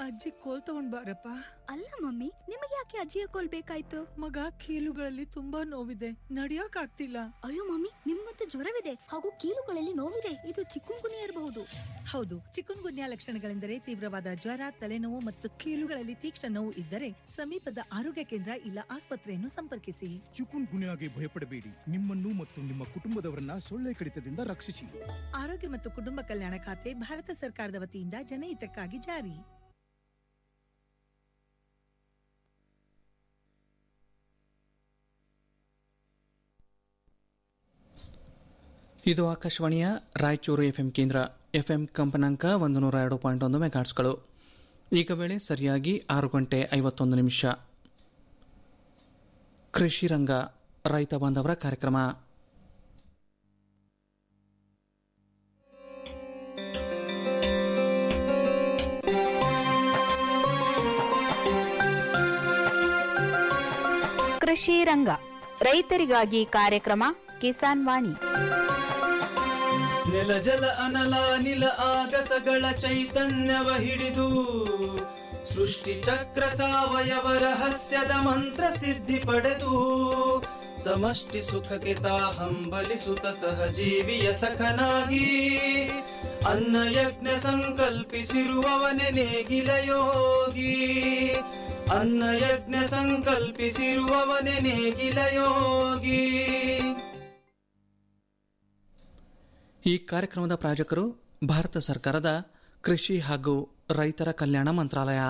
ಅಜ್ಜಿ ಕೋಲ್ ತಗೊಂಡ್ ಬಾರಪ್ಪ ಅಲ್ಲ ಮಮ್ಮಿ ನಿಮಗೆ ಯಾಕೆ ಅಜ್ಜಿಯ ಕೋಲ್ ಬೇಕಾಯ್ತು ಮಗ ಕೀಲುಗಳಲ್ಲಿ ತುಂಬಾ ನೋವಿದೆ ನಡಿಯಕ್ ಆಗ್ತಿಲ್ಲ ಅಯ್ಯೋ ಮಮ್ಮಿ ನಿಮ್ಗಂತೂ ಜ್ವರವಿದೆ ಹಾಗೂ ಕೀಲುಗಳಲ್ಲಿ ನೋವಿದೆ ಇದು ಚಿಕ್ಕುನ್ಗುನಿ ಇರಬಹುದು ಹೌದು ಚಿಕನ್ ಗುನ್ಯಾ ಲಕ್ಷಣಗಳೆಂದರೆ ತೀವ್ರವಾದ ಜ್ವರ ತಲೆನೋವು ಮತ್ತು ಕೀಲುಗಳಲ್ಲಿ ತೀಕ್ಷ್ಣ ನೋವು ಇದ್ದರೆ ಸಮೀಪದ ಆರೋಗ್ಯ ಕೇಂದ್ರ ಇಲ್ಲ ಆಸ್ಪತ್ರೆಯನ್ನು ಸಂಪರ್ಕಿಸಿ ಚಿಕುನ್ ಗುನ್ಯಾಗೆ ಭಯಪಡಬೇಡಿ ನಿಮ್ಮನ್ನು ಮತ್ತು ನಿಮ್ಮ ಕುಟುಂಬದವರನ್ನ ಸೊಳ್ಳೆ ಕಡಿತದಿಂದ ರಕ್ಷಿಸಿ ಆರೋಗ್ಯ ಮತ್ತು ಕುಟುಂಬ ಕಲ್ಯಾಣ ಖಾತೆ ಭಾರತ ಸರ್ಕಾರದ ವತಿಯಿಂದ ಜನಹಿತಕ್ಕಾಗಿ ಜಾರಿ ಇದು ಆಕಾಶವಾಣಿಯ ರಾಯಚೂರು ಎಫ್ಎಂ ಕೇಂದ್ರ ಎಫ್ಎಂ ಕಂಪನಾಂಕ ಒಂದು ನೂರ ಎರಡು ಪಾಯಿಂಟ್ ಒಂದು ಮೆಗಾಟ್ಸ್ಗಳು ಈಗ ವೇಳೆ ಸರಿಯಾಗಿ ಆರು ಗಂಟೆ ಐವತ್ತೊಂದು ನಿಮಿಷ ಕೃಷಿ ರಂಗ ರೈತ ಬಾಂಧವರ ಕಾರ್ಯಕ್ರಮ ಕೃಷಿ ರಂಗ ರೈತರಿಗಾಗಿ ಕಾರ್ಯಕ್ರಮ ಕಿಸಾನ್ ವಾಣಿ ನೆಲ ಜಲ ಅನಲ ನಿಲ ಆಗಸಗಳ ಚೈತನ್ಯವ ಹಿಡಿದು ಸೃಷ್ಟಿ ಚಕ್ರ ಸಾವಯವ ರಹಸ್ಯದ ಮಂತ್ರ ಸಿದ್ಧಿ ಪಡೆದು ಸಮಷ್ಟಿ ಸುಖಕ್ಕೆ ತಾ ಹಂಬಲಿಸುತ್ತ ಸಹಜೀವಿಯ ಸಖನಾಗಿ ಅನ್ನ ಯಜ್ಞ ಸಂಕಲ್ಪಿಸಿರುವವನೆ ನೇಗಿಲ ಯೋಗಿ ಅನ್ನ ಯಜ್ಞ ಸಂಕಲ್ಪಿಸಿರುವವನೆ ನೇಗಿಲ ಯೋಗಿ ಈ ಕಾರ್ಯಕ್ರಮದ ಪ್ರಾಯೋಜಕರು ಭಾರತ ಸರ್ಕಾರದ ಕೃಷಿ ಹಾಗೂ ರೈತರ ಕಲ್ಯಾಣ ಮಂತ್ರಾಲಯ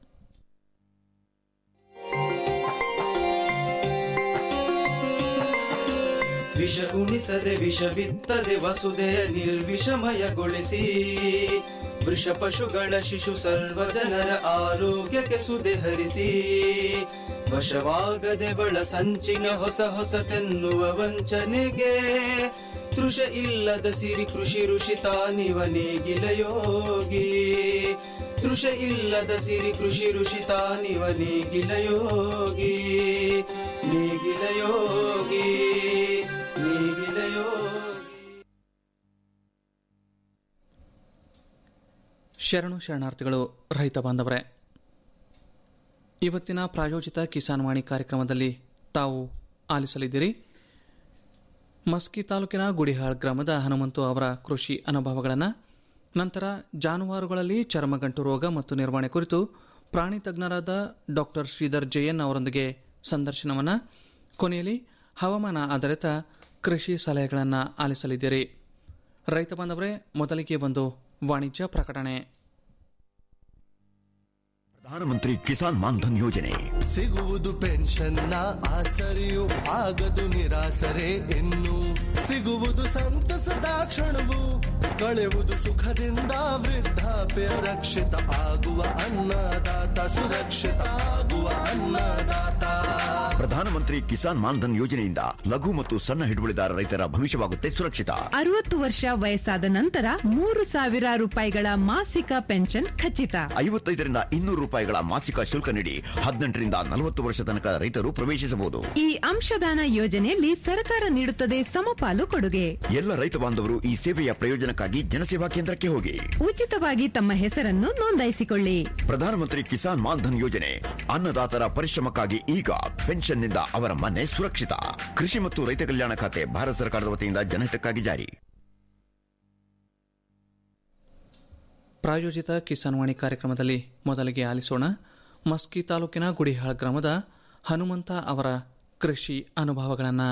ವಿಷ ಉಣಿಸದೆ ವಿಷ ಬಿತ್ತದೆ ವಸುದೆಯ ನಿರ್ವಿಷಮಯಗೊಳಿಸಿ ವೃಷ ಪಶುಗಳ ಶಿಶು ಸರ್ವ ಜನರ ಆರೋಗ್ಯಕ್ಕೆ ಸುದೆ ಹರಿಸಿ ವಶವಾಗದೆ ಬಳ ಸಂಚಿನ ಹೊಸ ಹೊಸತೆನ್ನುವ ವಂಚನೆಗೆ ತೃಷ ಇಲ್ಲದ ಸಿರಿ ಕೃಷಿ ಋಷಿ ತಾನಿವ ನೇಗಿಲ ಯೋಗಿ ತೃಷ ಇಲ್ಲದ ಸಿರಿ ಕೃಷಿ ಋಷಿ ತಾನಿವ ನೇಗಿಲ ಯೋಗಿ ನೇಗಿಲ ಯೋಗಿ ನೇಗಿಲ ಯೋಗಿ ಶರಣು ಶರಣಾರ್ಥಿಗಳು ರೈತ ಬಾಂಧವರೇ ಇವತ್ತಿನ ಪ್ರಾಯೋಜಿತ ಕಿಸಾನ್ ವಾಣಿ ಕಾರ್ಯಕ್ರಮದಲ್ಲಿ ತಾವು ಆಲಿಸಲಿದ್ದೀರಿ ಮಸ್ಕಿ ತಾಲೂಕಿನ ಗುಡಿಹಾಳ್ ಗ್ರಾಮದ ಹನುಮಂತು ಅವರ ಕೃಷಿ ಅನುಭವಗಳನ್ನು ನಂತರ ಜಾನುವಾರುಗಳಲ್ಲಿ ಚರ್ಮಗಂಟು ರೋಗ ಮತ್ತು ನಿರ್ವಹಣೆ ಕುರಿತು ಪ್ರಾಣಿ ತಜ್ಞರಾದ ಡಾಕ್ಟರ್ ಶ್ರೀಧರ್ ಜಯನ್ ಅವರೊಂದಿಗೆ ಸಂದರ್ಶನವನ್ನು ಕೊನೆಯಲ್ಲಿ ಹವಾಮಾನ ಆಧಾರಿತ ಕೃಷಿ ಸಲಹೆಗಳನ್ನು ಆಲಿಸಲಿದ್ದೀರಿ ರೈತ ಬಾಂಧವರೇ ಮೊದಲಿಗೆ ಒಂದು ವಾಣಿಜ್ಯ ಪ್ರಕಟಣೆ ಪ್ರಧಾನಮಂತ್ರಿ ಕಿಸಾನ್ ಮಾನ್ಧನ್ ಯೋಜನೆ ಸಿಗುವುದು ಪೆನ್ಷನ್ನ ಆಸರೆಯು ಆಗದು ನಿರಾಸರೆ ಇನ್ನು ಸಿಗುವುದು ಸಂತಸದ ಕ್ಷಣವು ಕಳೆಯುವುದು ಸುಖದಿಂದ ವೃದ್ಧಾಪ್ಯ ರಕ್ಷಿತ ಆಗುವ ಅನ್ನದಾತ ಸುರಕ್ಷಿತ ಆಗುವ ಅನ್ನದಾತ ಪ್ರಧಾನಮಂತ್ರಿ ಕಿಸಾನ್ ಮಾನ್ಧನ್ ಯೋಜನೆಯಿಂದ ಲಘು ಮತ್ತು ಸಣ್ಣ ಹಿಡುವಳಿದಾರ ರೈತರ ಭವಿಷ್ಯವಾಗುತ್ತೆ ಸುರಕ್ಷಿತ ಅರವತ್ತು ವರ್ಷ ವಯಸ್ಸಾದ ನಂತರ ಮೂರು ಸಾವಿರ ರೂಪಾಯಿಗಳ ಮಾಸಿಕ ಪೆನ್ಷನ್ ಖಚಿತ ಐವತ್ತೈದರಿಂದ ಇನ್ನೂರು ರೂಪಾಯಿಗಳ ಮಾಸಿಕ ಶುಲ್ಕ ನೀಡಿ ಹದಿನೆಂಟರಿಂದ ನಲವತ್ತು ವರ್ಷ ತನಕ ರೈತರು ಪ್ರವೇಶಿಸಬಹುದು ಈ ಅಂಶದಾನ ಯೋಜನೆಯಲ್ಲಿ ಸರ್ಕಾರ ನೀಡುತ್ತದೆ ಸಮಪಾಲು ಕೊಡುಗೆ ಎಲ್ಲ ರೈತ ಬಾಂಧವರು ಈ ಸೇವೆಯ ಪ್ರಯೋಜನಕ್ಕಾಗಿ ಜನಸೇವಾ ಕೇಂದ್ರಕ್ಕೆ ಹೋಗಿ ಉಚಿತವಾಗಿ ತಮ್ಮ ಹೆಸರನ್ನು ನೋಂದಾಯಿಸಿಕೊಳ್ಳಿ ಪ್ರಧಾನಮಂತ್ರಿ ಕಿಸಾನ್ ಮಾನ್ಧನ್ ಯೋಜನೆ ಅನ್ನದಾತರ ಪರಿಶ್ರಮಕ್ಕಾಗಿ ಈಗ ಪೆನ್ಷನ್ನಿಂದ ಅವರ ಮನೆ ಸುರಕ್ಷಿತ ಕೃಷಿ ಮತ್ತು ರೈತ ಕಲ್ಯಾಣ ಖಾತೆ ಭಾರತ ಸರ್ಕಾರದ ವತಿಯಿಂದ ಜನಹಿತಕ್ಕಾಗಿ ಜಾರಿ ಪ್ರಾಯೋಜಿತ ಕಿಸಾನ್ ವಾಣಿ ಕಾರ್ಯಕ್ರಮದಲ್ಲಿ ಮೊದಲಿಗೆ ಆಲಿಸೋಣ ಮಸ್ಕಿ ತಾಲೂಕಿನ ಗುಡಿಹಾಳ್ ಗ್ರಾಮದ ಹನುಮಂತ ಅವರ ಕೃಷಿ ಅನುಭವಗಳನ್ನು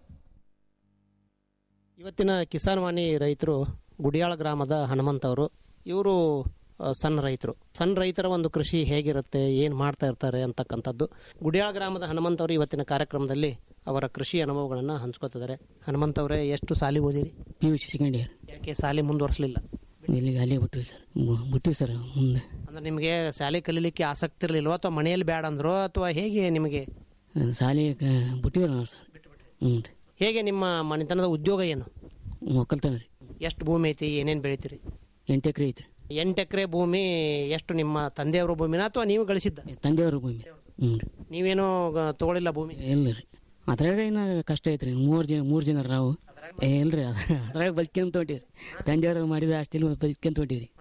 ಇವತ್ತಿನ ಕಿಸಾನ್ ವಾಣಿ ರೈತರು ಗುಡಿಯಾಳ ಗ್ರಾಮದ ಹನುಮಂತ್ ಅವರು ಇವರು ಸಣ್ಣ ರೈತರು ಸಣ್ಣ ರೈತರ ಒಂದು ಕೃಷಿ ಹೇಗಿರುತ್ತೆ ಏನು ಮಾಡ್ತಾ ಇರ್ತಾರೆ ಅಂತಕ್ಕಂಥದ್ದು ಗುಡಿಯಾಳ ಗ್ರಾಮದ ಹನುಮಂತ್ ಅವರು ಇವತ್ತಿನ ಕಾರ್ಯಕ್ರಮದಲ್ಲಿ ಅವರ ಕೃಷಿ ಅನುಭವಗಳನ್ನು ಹಂಚ್ಕೋತಿದ್ದಾರೆ ಹನುಮಂತ್ ಅವರೇ ಎಷ್ಟು ಸಾಲಿ ಓದಿರಿ P U C second year ಯಾಕೆ ಸಾಲಿ ಮುಂದುವರಿಸಲಿಲ್ಲ ಇಲ್ಲಿಗೆ ಅಲ್ಲೇ ಬಿಟ್ಟಿವಿ ಸರ್ ಮು- ಬಿಟ್ಟಿವಿ ಸರ್ ಮುಂದೆ ಅಂದ್ರೆ ನಿಮಗೆ ಶಾಲೆ ಕಲೀಲಿಕ್ಕೆ ಆಸಕ್ತಿ ಇರಲಿಲ್ವಾ ಅಥವಾ ಮನೆಯಲ್ಲಿ ಬೇಡ ಅಂದ್ರು ಅಥವಾ ಹೇಗೆ ನಿಮಗೆ ಶಾಲೆ ಬಿಟ್ಟಿವ್ರಿ ನಾವು ಸರ್ ಹ್ಞೂ ರೀ ಹೇಗೆ ನಿಮ್ಮ ಮನೆತನದ ಉದ್ಯೋಗ ಏನು ಒಕ್ಕಲ್ತನ ರೀ ಎಷ್ಟು ಭೂಮಿ ಐತಿ ಏನೇನು ಬೆಳಿತೀರಿ ಎಂಟು ಎಕರೆ ಐತ್ರಿ ಎಂಟು ಎಕರೆ ಭೂಮಿ ಎಷ್ಟು ನಿಮ್ಮ ತಂದೆಯವರ ಭೂಮಿನ ಅಥವಾ ನೀವು ಗಳಿಸಿದ್ದ ತಂದೆಯವ್ರ ಭೂಮಿ ಹ್ಞೂ ರೀ ನೀವೇನು ಗ- ತಗೊಳ್ಳಿಲ್ಲ ಭೂಮಿ ಇಲ್ಲ ರೀ ಅದ್ರಾಗ ಇನ್ನು ಕಷ್ಟ ಐತ್ರಿ ಮೂರು ಜನ ಮೂರು ಜನ ನಾವು ಏ ಇಲ್ರಿ ಅದ ಅದ್ರಾಗ ಬದುಕ್ಯಂತ ಹೊಂಟೀವಿ ತಂದೆಯವ್ರು ಮಾಡಿದ ಅಷ್ಟಿಲ್ಲ ಬದುಕ್ಯಂತ ಹೊಂಟೀವಿ ರೀ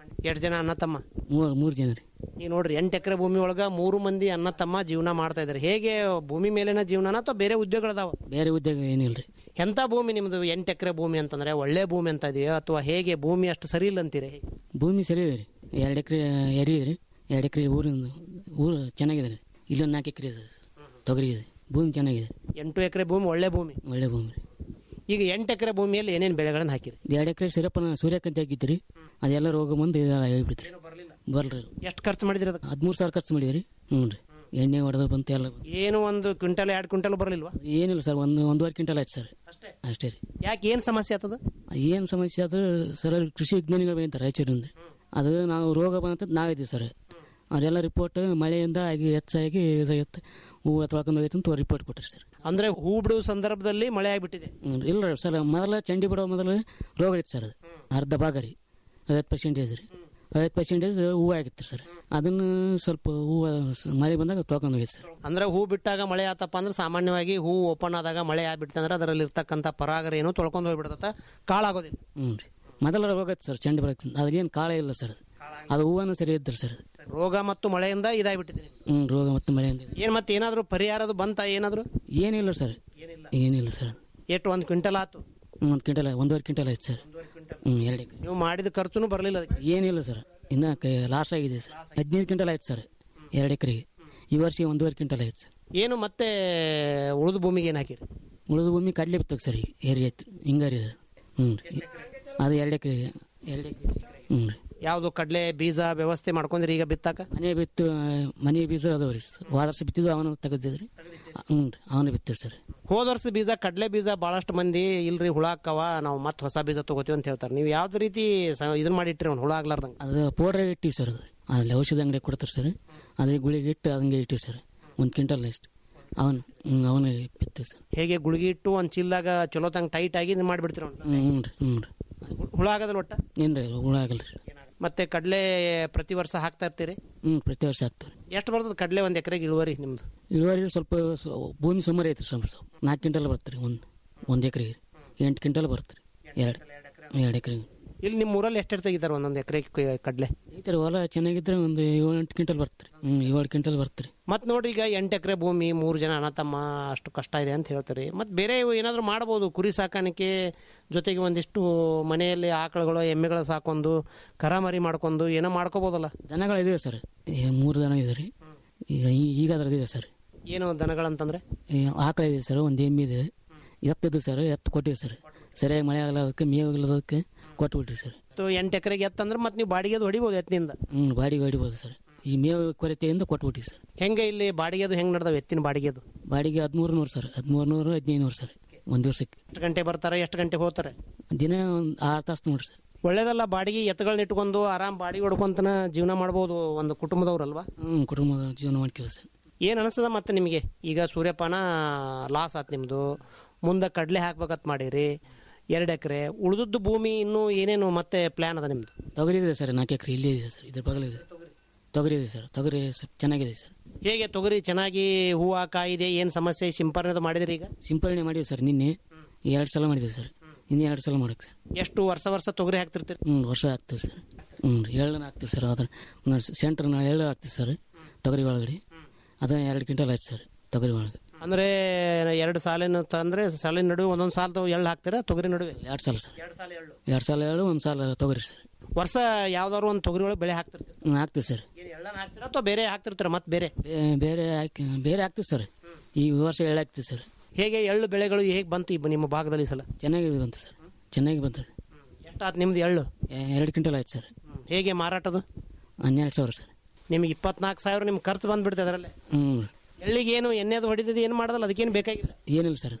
ಎಷ್ಟು ಜನ ಅಣ್ಣ ತಮ್ಮ ಮೂರು ಮೂರು ಜನ ರೀ ಈಗ ನೋಡ್ರಿ ಎಂಟು ಎಕರೆ ಭೂಮಿ ಒಳಗ ಮೂರು ಮಂದಿ ಅಣ್ಣ ತಮ್ಮ ಜೀವನ ಮಾಡ್ತಾ ಇದ್ದಾರೆ ಹೇಗೆ ಭೂಮಿ ಮೇಲಿನ ಜೀವನ ಅಥವಾ ಬೇರೆ ಉದ್ಯೋಗಗಳದಾವ ಬೇರೆ ಉದ್ಯೋಗ ಏನಿಲ್ಲ ರೀ ಎಂಥ ಭೂಮಿ ನಿಮ್ದು ಎಂಟು ಎಕರೆ ಭೂಮಿ ಅಂತಂದ್ರೆ ಒಳ್ಳೆ ಭೂಮಿ ಅಂತ ಇದೆಯೋ ಅಥವಾ ಹೇಗೆ ಭೂಮಿ ಅಷ್ಟು ಸರಿ ಇಲ್ಲ ಅಂತೀರಿ ಭೂಮಿ ಸರಿ ಇದೆ ರೀ ಎರಡು ಎಕರೆ ಎರಿ ಇದೆ ರೀ ಎರಡು ಎಕರೆ ಊರಿನ ಊರು ಚೆನ್ನಾಗಿದೆ ರೀ ಇಲ್ಲೊಂದು ನಾಲ್ಕು ಎಕರೆ ಇದೆ ಸರ್ ತೊಗರಿ ಇದೆ ಭೂಮಿ ಚೆನ್ನಾಗಿದೆ ಎಂಟು ಎಕರೆ ಭೂಮಿ ಒಳ್ಳೆ ಭೂಮಿ ಒಳ್ಳೆ ಭೂಮಿ ರೀ ಈಗ ಎಂಟು ಎಕರೆ ಭೂಮಿಯಲ್ಲಿ ಏನೇನು ಬೆಳೆಗಳನ್ನು ಹಾಕಿರಿ ಎರಡು ಎಕರೆ ಸೂರ್ಯಪ್ಪನ ಸೂರ್ಯಕಾಂತಿ ಹಾಕಿತ್ತು ರೀ ಅದೆಲ್ಲ ರೋಗ ಬಂದು ಹೇಳ್ಬಿಡ್ತು ರೀ ಬರಲ್ರಿ ಎಷ್ಟು ಖರ್ಚು ಮಾಡಿದ್ರಿ ಅದಕ್ಕೆ ಹದಿಮೂರು ಸಾವಿರ ಖರ್ಚು ಮಾಡಿದ್ರಿ ಹ್ಞೂ ರೀ ಎಣ್ಣೆ ಹೊಡೆದು ಬಂತು ಎಲ್ಲ ಬಂತು. ಏನು ಒಂದು ಕ್ವಿಂಟಲ್ ಎರಡು ಕ್ವಿಂಟಲ್ ಬರಲಿಲ್ವಾ ಏನಿಲ್ಲ ಸರ್ ಒಂದು ಒಂದೂವರೆ ಕ್ವಿಂಟಲ್ ಆಯ್ತು ಸರ್ ಅಷ್ಟೇ ರೀ ಯಾಕೆ ಏನು ಸಮಸ್ಯೆ ಆಗ್ತದ ಏನು ಸಮಸ್ಯೆ ಅದು ಸರ್ ಅಲ್ಲಿ ಕೃಷಿ ವಿಜ್ಞಾನಿಗಳು ಬಂತಾರೆ ರಾಯಚೂರಿಂದ ಅದು ನಾವು ರೋಗ ಬಂತ ನಾವಿದ್ದೀವಿ ಸರ್ ಅವರೆಲ್ಲ ರಿಪೋರ್ಟ್ ಮಳೆಯಿಂದ ಆಗಿ ಹೆಚ್ಚಾಗಿ ಇದಾಗತ್ತೆ ಹೂವು ತೊಳ್ಕೊಂಡು ಹೋಗೈತೆ ಅಂತ ರಿಪೋರ್ಟ್ ಕೊಟ್ಟರು ಸರ್ ಅಂದ್ರೆ ಹೂ ಬಿಡುವ ಸಂದರ್ಭದಲ್ಲಿ ಮಳೆ ಆಗ್ಬಿಟ್ಟಿದೆ ಹ್ಮ್, ಇಲ್ಲ ರೀ ಸರ್ ಮೊದಲ ಚಂಡಿ ಬಿಡೋ ಮೊದಲು ರೋಗ ಐತೆ ಸರ್ ಅದು ಅರ್ಧ ಭಾಗ ರೀ ಐವತ್ತು ಪರ್ಸೆಂಟೇಜ್ ರೀ ಐವತ್ತು ಪರ್ಸೆಂಟೇಜ್ ಹೂವು ಆಗಿತ್ತು ಸರ್ ಅದನ್ನು ಸ್ವಲ್ಪ ಹೂವು ಸ- ಮಳೆ ಬಂದಾಗ ತೊಳ್ಕೊಂಡು ಹೋಗೈತೆ ಸರ್ ಅಂದ್ರೆ ಹೂ ಬಿಟ್ಟಾಗ ಮಳೆ ಆತಪ್ಪ ಅಂದ್ರೆ ಸಾಮಾನ್ಯವಾಗಿ ಹೂ ಓಪನ್ ಆದಾಗ ಮಳೆ ಆಗ್ಬಿಟ್ಟಂದ್ರೆ ಅದರಲ್ಲಿ ಇರ್ತಕ್ಕಂಥ ಪರಾಗರ ಏನು ತೊಳ್ಕೊಂಡು ಹೋಗ್ಬಿಡ್ತತ್ತ ಕಾಳಾಗೋದಿಲ್ಲ ಹ್ಞೂ ರೀ ಮೊದಲ ರೋಗ ಐತೆ ಸರ್ ಚಂಡಿ ಬರೋಕೆ ಅದ್ರೇನು ಕಾಳ ಇಲ್ಲ ಸರ್ ಅದು ಅದು ಹೂವನು ಸರಿ ಇದ್ದರು ಸರ್ ಅದು ರೋಗ ಮತ್ತು ಮಳೆಯಿಂದ ಇದಾಗ್ಬಿಟ್ಟಿದೆ ಹ್ಞೂ ರೋಗ ಮತ್ತು ಮಳೆಯಿಂದ ಏನ್ ಮತ್ತೆ ಏನಾದ್ರು ಪರಿಹಾರದು ಬಂತ ಏನಾದ್ರು ಏನಿಲ್ಲ ಸರ್ ಏನಿಲ್ಲ ಸರ್ ಎಷ್ಟು ಒಂದು ಕ್ವಿಂಟಲ್ ಆತು ಒಂದು ಕ್ವಿಂಟಲ್ ಒಂದೂವರೆ ಕ್ವಿಂಟಲ್ ಆಯ್ತು ಸರ್ ಹ್ಞೂ ಎರಡು ಎಕರೆ ನೀವು ಮಾಡಿದ ಖರ್ಚುನು ಬರಲಿಲ್ಲ ಅದಕ್ಕೆ ಏನಿಲ್ಲ ಸರ್ ಇನ್ನು ಲಾಸ್ ಆಗಿದೆ ಸರ್ ಹದಿನೈದು ಕ್ವಿಂಟಲ್ ಆಯ್ತು ಸರ್ ಎರಡು ಎಕರೆಗೆ ಈ ವರ್ಷ ಒಂದೂವರೆ ಕ್ವಿಂಟಲ್ ಆಯ್ತು ಸರ್ ಏನು ಮತ್ತೆ ಉಳಿದ ಭೂಮಿಗೆ ಏನು ಹಾಕಿರಿ ಉಳಿದ ಭೂಮಿ ಕಡಲೆ ಬಿತ್ತೋಗಿ ಸರ್ ಈಗ ಏರಿ ಆಯ್ತು ಹಿಂಗಾರಿ ಅದು ಹ್ಞೂ ರೀ ಅದು ಎರಡು ಎಕರೆ ಎರಡು ಎಕರೆ ಹ್ಞೂ ರೀ ಯಾವುದು ಕಡಲೆ ಬೀಜ ವ್ಯವಸ್ಥೆ ಮಾಡ್ಕೊಂಡ್ರಿ ಈಗ ಬಿತ್ತಾಕ ಮನೆ ಬಿತ್ತು ಮನೆ ಬೀಜ ಅದಾವ ರೀ ಹೋದ ವರ್ಷ ಬಿತ್ತಿದ್ದು ಅವನು ತೆಗೆದಿದ್ರಿ ಹ್ಞೂ ರೀ ಅವನು ಬಿತ್ತೀವಿ ಸರ್ ಹೋದ ವರ್ಷ ಬೀಜ ಕಡಲೆ ಬೀಜ ಭಾಳಷ್ಟು ಮಂದಿ ಇಲ್ರಿ ಹುಳ ಆಕ್ಕವ ನಾವು ಮತ್ತೆ ಹೊಸ ಬೀಜ ತಗೋತೀವಿ ಅಂತ ಹೇಳ್ತಾರೆ ನೀವು ಯಾವ್ದು ರೀತಿ ಸ- ಇದನ್ನ ಮಾಡಿಟ್ರಿ ಅವ್ನು ಹುಳ ಆಗ್ಲಾರ್ದಂಗೆ ಅದು ಪೌಡ್ರಾಗ ಇಟ್ಟಿವಿ ಸರ್ ಅದು ಅಲ್ಲಿ ಔಷಧ ಅಂಗಡಿ ಕೊಡ್ತಾರೆ ಸರ್ ಅದೇ ಗುಳಿಗೆ ಇಟ್ಟು ಹಂಗೆ ಇಟ್ಟಿವಿ ಸರ್ ಒಂದು ಕ್ವಿಂಟಲ್ ಅಷ್ಟು ಅವನು ಹ್ಞೂ ಅವನು ಬಿತ್ತೀವಿ ಸರ್ ಹೇಗೆ ಗುಳಿಗೆ ಇಟ್ಟು ಒಂದು ಚೀಲ್ದಾಗ ಚಲೋ ತಂಗ ಟೈಟ್ ಆಗಿ ಇದನ್ನ ಮಾಡಿಬಿಡ್ತೀರ ಹ್ಞೂ ಹ್ಞೂ ರೀ ಹ್ಞೂ ರೀ ಹುಳ ಆಗದಲ್ಲ ಒಟ್ಟ ಏನು ರೀ ಹುಳ ಆಗಲ್ಲ ರೀ ಮತ್ತೆ ಕಡಲೆ ಪ್ರತಿ ವರ್ಷ ಹಾಕ್ತಾ ಇರ್ತೀರಿ ಹ್ಞೂ ಪ್ರತಿ ವರ್ಷ ಹಾಕ್ತಾರೆ ಎಷ್ಟು ಬರ್ತದೆ ಕಡಲೆ ಒಂದು ಎಕರೆಗೆ ಇಳುವರಿ ನಿಮ್ದು ಇಳುವರಿ ಸ್ವಲ್ಪ ಸ- ಭೂಮಿ ಸುಮಾರು ಐತ್ರಿ ಸ್ವಲ್ಪ ಸ್ವಲ್ಪ ನಾಲ್ಕು ಕ್ವಿಂಟಲ್ ಬರುತ್ತೆ ರೀ ಒಂದು ಒಂದು ಎಕರೆಗೆ ಎಂಟು ಕ್ವಿಂಟಲ್ ಬರುತ್ತೆ ರೀ ಎರಡು ಎರಡು ಎಕರೆಗೆ ಇಲ್ಲಿ ನಿಮ್ಮ ಊರಲ್ಲಿ ಎಷ್ಟು ತೆಗಿತಾರೆ ಒಂದೊಂದು ಎಕರೆ ಕಡಲೆ ಈ ಥರ ಹೊಲ ಚೆನ್ನಾಗಿದ್ರೆ ಒಂದು ಏಳು ಎಂಟು ಕ್ವಿಂಟಲ್ ಬರುತ್ತೆ ರೀ ಹ್ಞೂ ಏಳು ಕ್ವಿಂಟಲ್ ಬರುತ್ತೆ ರೀ ಮತ್ತೆ ನೋಡಿ ಈಗ ಎಂಟು ಎಕರೆ ಭೂಮಿ ಮೂರು ಜನ ಅಣ್ಣ ತಮ್ಮ ಅಷ್ಟು ಕಷ್ಟ ಇದೆ ಅಂತ ಹೇಳ್ತಾರೆ ಮತ್ತೆ ಬೇರೆ ಏನಾದರೂ ಮಾಡ್ಬೋದು ಕುರಿ ಸಾಕಾಣಿಕೆ ಜೊತೆಗೆ ಒಂದಿಷ್ಟು ಮನೆಯಲ್ಲಿ ಆಕಳುಗಳು ಎಮ್ಮೆಗಳು ಸಾಕೊಂಡು ಕರ ಮರಿ ಮಾಡ್ಕೊಂಡು ಏನೋ ಮಾಡ್ಕೋಬೋದಲ್ಲ ದನಗಳು ಇದಾವೆ ಸರ್ ಈಗ ಮೂರು ದನ ಇದೆ ರೀ ಈಗ ಈ- ಈಗ ಅದ್ರದ್ದು ಇದೆ ಸರ್ ಏನು ದನಗಳಂತಂದ್ರೆ ಈ ಆಕಳ ಇದೆ ಸರ್ ಒಂದು ಎಮ್ಮೆ ಇದೆ ಎತ್ತಿದ್ದು ಸರ್ ಎತ್ತು ಕೊಟ್ಟಿವಿ ಸರ್ ಸರಿಯಾಗಿ ಮಳೆ ಆಗಲ್ಲದಕ್ಕೆ ಮೇವು ಇಲ್ಲದಕ್ಕೆ ಕೊಟ್ಬಿಟ್ರಿ ಸರ್ ಮತ್ತು ಎಂಟು ಎಕರೆಗೆ ಎತ್ತಂದ್ರೆ ಮತ್ತೆ ನೀವು ಬಾಡಿಗೆದು ಹೊಡಿಬೋದು ಎತ್ತಿನಿಂದ ಹ್ಞೂ ಬಾಡಿಗೆ ಹೊಡಿಬೋದು ಸರ್ ಈ ಮೇವು ಕೊರತೆಯಿಂದ ಕೊಟ್ಬಿಟ್ಟಿ ಸರ್ ಹೆಂಗೆ ಇಲ್ಲಿ ಬಾಡಿಗೆದು ಹೆಂಗೆ ನಡೆದವು ಎತ್ತಿನ ಬಾಡಿಗೆದು ಬಾಡಿಗೆ ಹದಿಮೂರು ನೂರು ಸರ್ ಹದಿಮೂರು ನೂರು ಹದಿನೈದು ನೂರು ಸರ್ ಒಂದು ದಿವಸಕ್ಕೆ ಎಷ್ಟು ಗಂಟೆ ಬರ್ತಾರೆ ಎಷ್ಟು ಗಂಟೆಗೆ ಹೋಗ್ತಾರೆ ದಿನ ಒಂದು ಆರು ತಾಸು ನೋಡ್ರಿ ಸರ್ ಒಳ್ಳೇದಲ್ಲ ಬಾಡಿಗೆ ಎತ್ತುಗಳನ್ನ ಇಟ್ಕೊಂಡು ಆರಾಮ್ ಬಾಡಿಗೆ ಹೊಡ್ಕೊಂತನ ಜೀವನ ಮಾಡ್ಬೋದು ಒಂದು ಕುಟುಂಬದವ್ರಲ್ವಾ ಹ್ಞೂ ಕುಟುಂಬದ ಜೀವನ ಮಾಡ್ತೀವಿ ಸರ್ ಏನು ಅನಿಸ್ತದ ಮತ್ತೆ ನಿಮಗೆ ಈಗ ಸೂರ್ಯಪಾನ ಲಾಸ್ ಆತು ನಿಮ್ಮದು ಮುಂದೆ ಕಡಲೆ ಹಾಕ್ಬೇಕಂತ ಮಾಡಿರಿ ಎರಡು ಎಕರೆ ಉಳಿದದ್ದು ಭೂಮಿ ಇನ್ನೂ ಏನೇನು ಮತ್ತೆ ಪ್ಲ್ಯಾನ್ ಅದ ನಿಮ್ಮದು ತೊಗರಿ ಇದೆ ಸರ್ ನಾಲ್ಕು ಎಕರೆ ಇಲ್ಲೇ ಇದೆ ಸರ್ ಇದ್ರ ಬಗಲಿದೆ ತೊಗರಿ ಇದೆ ಸರ್ ತೊಗರಿ ಸ್ವಲ್ಪ ಚೆನ್ನಾಗಿದೆ ಸರ್ ಹೇಗೆ ತೊಗರಿ ಚೆನ್ನಾಗಿ ಹೂವು ಕಾಯಿದೆ ಏನು ಸಮಸ್ಯೆ ಸಿಂಪರಣೆ ಮಾಡಿದ್ರಿ ಈಗ ಸಿಂಪರಣೆ ಮಾಡಿವಿ ಸರ್ ನಿನ್ನೆ ಎರಡು ಸಲ ಮಾಡಿದ್ದೀವಿ ಸರ್ ಇನ್ನೂ ಎರಡು ಸಲ ಮಾಡಕ್ಕೆ ಸರ್ ಎಷ್ಟು ವರ್ಷ ವರ್ಷ ತೊಗರಿ ಹಾಕ್ತಿರ್ತೀರಿ ಹ್ಞೂ ವರ್ಷ ಹಾಕ್ತೀವಿ ಸರ್ ಹ್ಞೂ ರೀ ಎಳ್ಳನ್ನ ಹಾಕ್ತೀವಿ ಸರ್ ಅದ್ರ ಸೆಂಟ್ರ್ನ ಎಳ್ಳು ಹಾಕ್ತೀವಿ ಸರ್ ತೊಗರಿ ಒಳಗಡೆ ಅದು ಎರಡು ಕ್ವಿಂಟಲ್ ಆಯ್ತು ಸರ್ ತೊಗರಿ ಒಳಗೆ ಅಂದ್ರೆ ಎರಡು ಸಾಲಿನ ತಂದ್ರೆ ಸಾಲಿನ ನಡುವೆ ಒಂದೊಂದು ಸಾಲ ತಾವು ಎಳ್ಳು ಹಾಕ್ತೀರಾ ತೊಗರಿ ನಡುವೆ ಎರಡು ಸಲ ಸರ್ ಎರಡು ಸಲ ಎಳ್ಳು ಒಂದು ಸಲ ತೊಗರಿ ಸರ್ ವರ್ಷ ಯಾವ್ದಾದ್ರು ಒಂದು ತೊಗರಿ ಒಳಗೆ ಬೆಳೆ ಹಾಕ್ತಿರ್ತೀರಿ ಹ್ಞೂ ಹಾಕ್ತೀವಿ ಸರ್ ಏನು ಎಳ್ಳನ್ನ ಹಾಕ್ತೀರಾ ಅಥವಾ ಬೇರೆ ಹಾಕ್ತಿರ್ತೀರ ಮತ್ತೆ ಬೇರೆ ಬೇ- ಬೇರೆ ಹಾಕಿ ಬೇರೆ ಹಾಕ್ತೀವಿ ಸರ್ ಈ ವರ್ಷ ಎಳ್ಳು ಹಾಕ್ತೀವಿ ಸರ್ ಹೇಗೆ ಎಳ್ಳು ಬೆಳೆಗಳು ಹೇಗೆ ಬಂತು ಈ ನಿಮ್ಮ ಭಾಗದಲ್ಲಿ ಈ ಸಲ ಚೆನ್ನಾಗಿ ಬಂತು ಸರ್ ಚೆನ್ನಾಗಿ ಬಂತದೆ ಎಷ್ಟಾಯ್ತು ನಿಮ್ದು ಎಳ್ಳು ಎ- ಎರಡು ಕ್ವಿಂಟಲ್ ಆಯ್ತು ಸರ್ ಹೇಗೆ ಮಾರಾಟದು ಹನ್ನೆರಡು ಸಾವಿರ ಸರ್ ನಿಮಗೆ ಇಪ್ಪತ್ನಾಲ್ಕು ಸಾವಿರ ನಿಮ್ಗೆ ಖರ್ಚು ಬಂದ್ಬಿಡ್ತದೆ ಅದರಲ್ಲೇ ಹ್ಞೂ ಎಳ್ಳಿಗೆ ಏನು ಎಣ್ಣೆದು ಹೊಡಿತದೆ ಏನು ಮಾಡೋದಲ್ಲ ಅದಕ್ಕೇನು ಬೇಕಾಗಿಲ್ಲ ಏನಿಲ್ಲ ಸರ್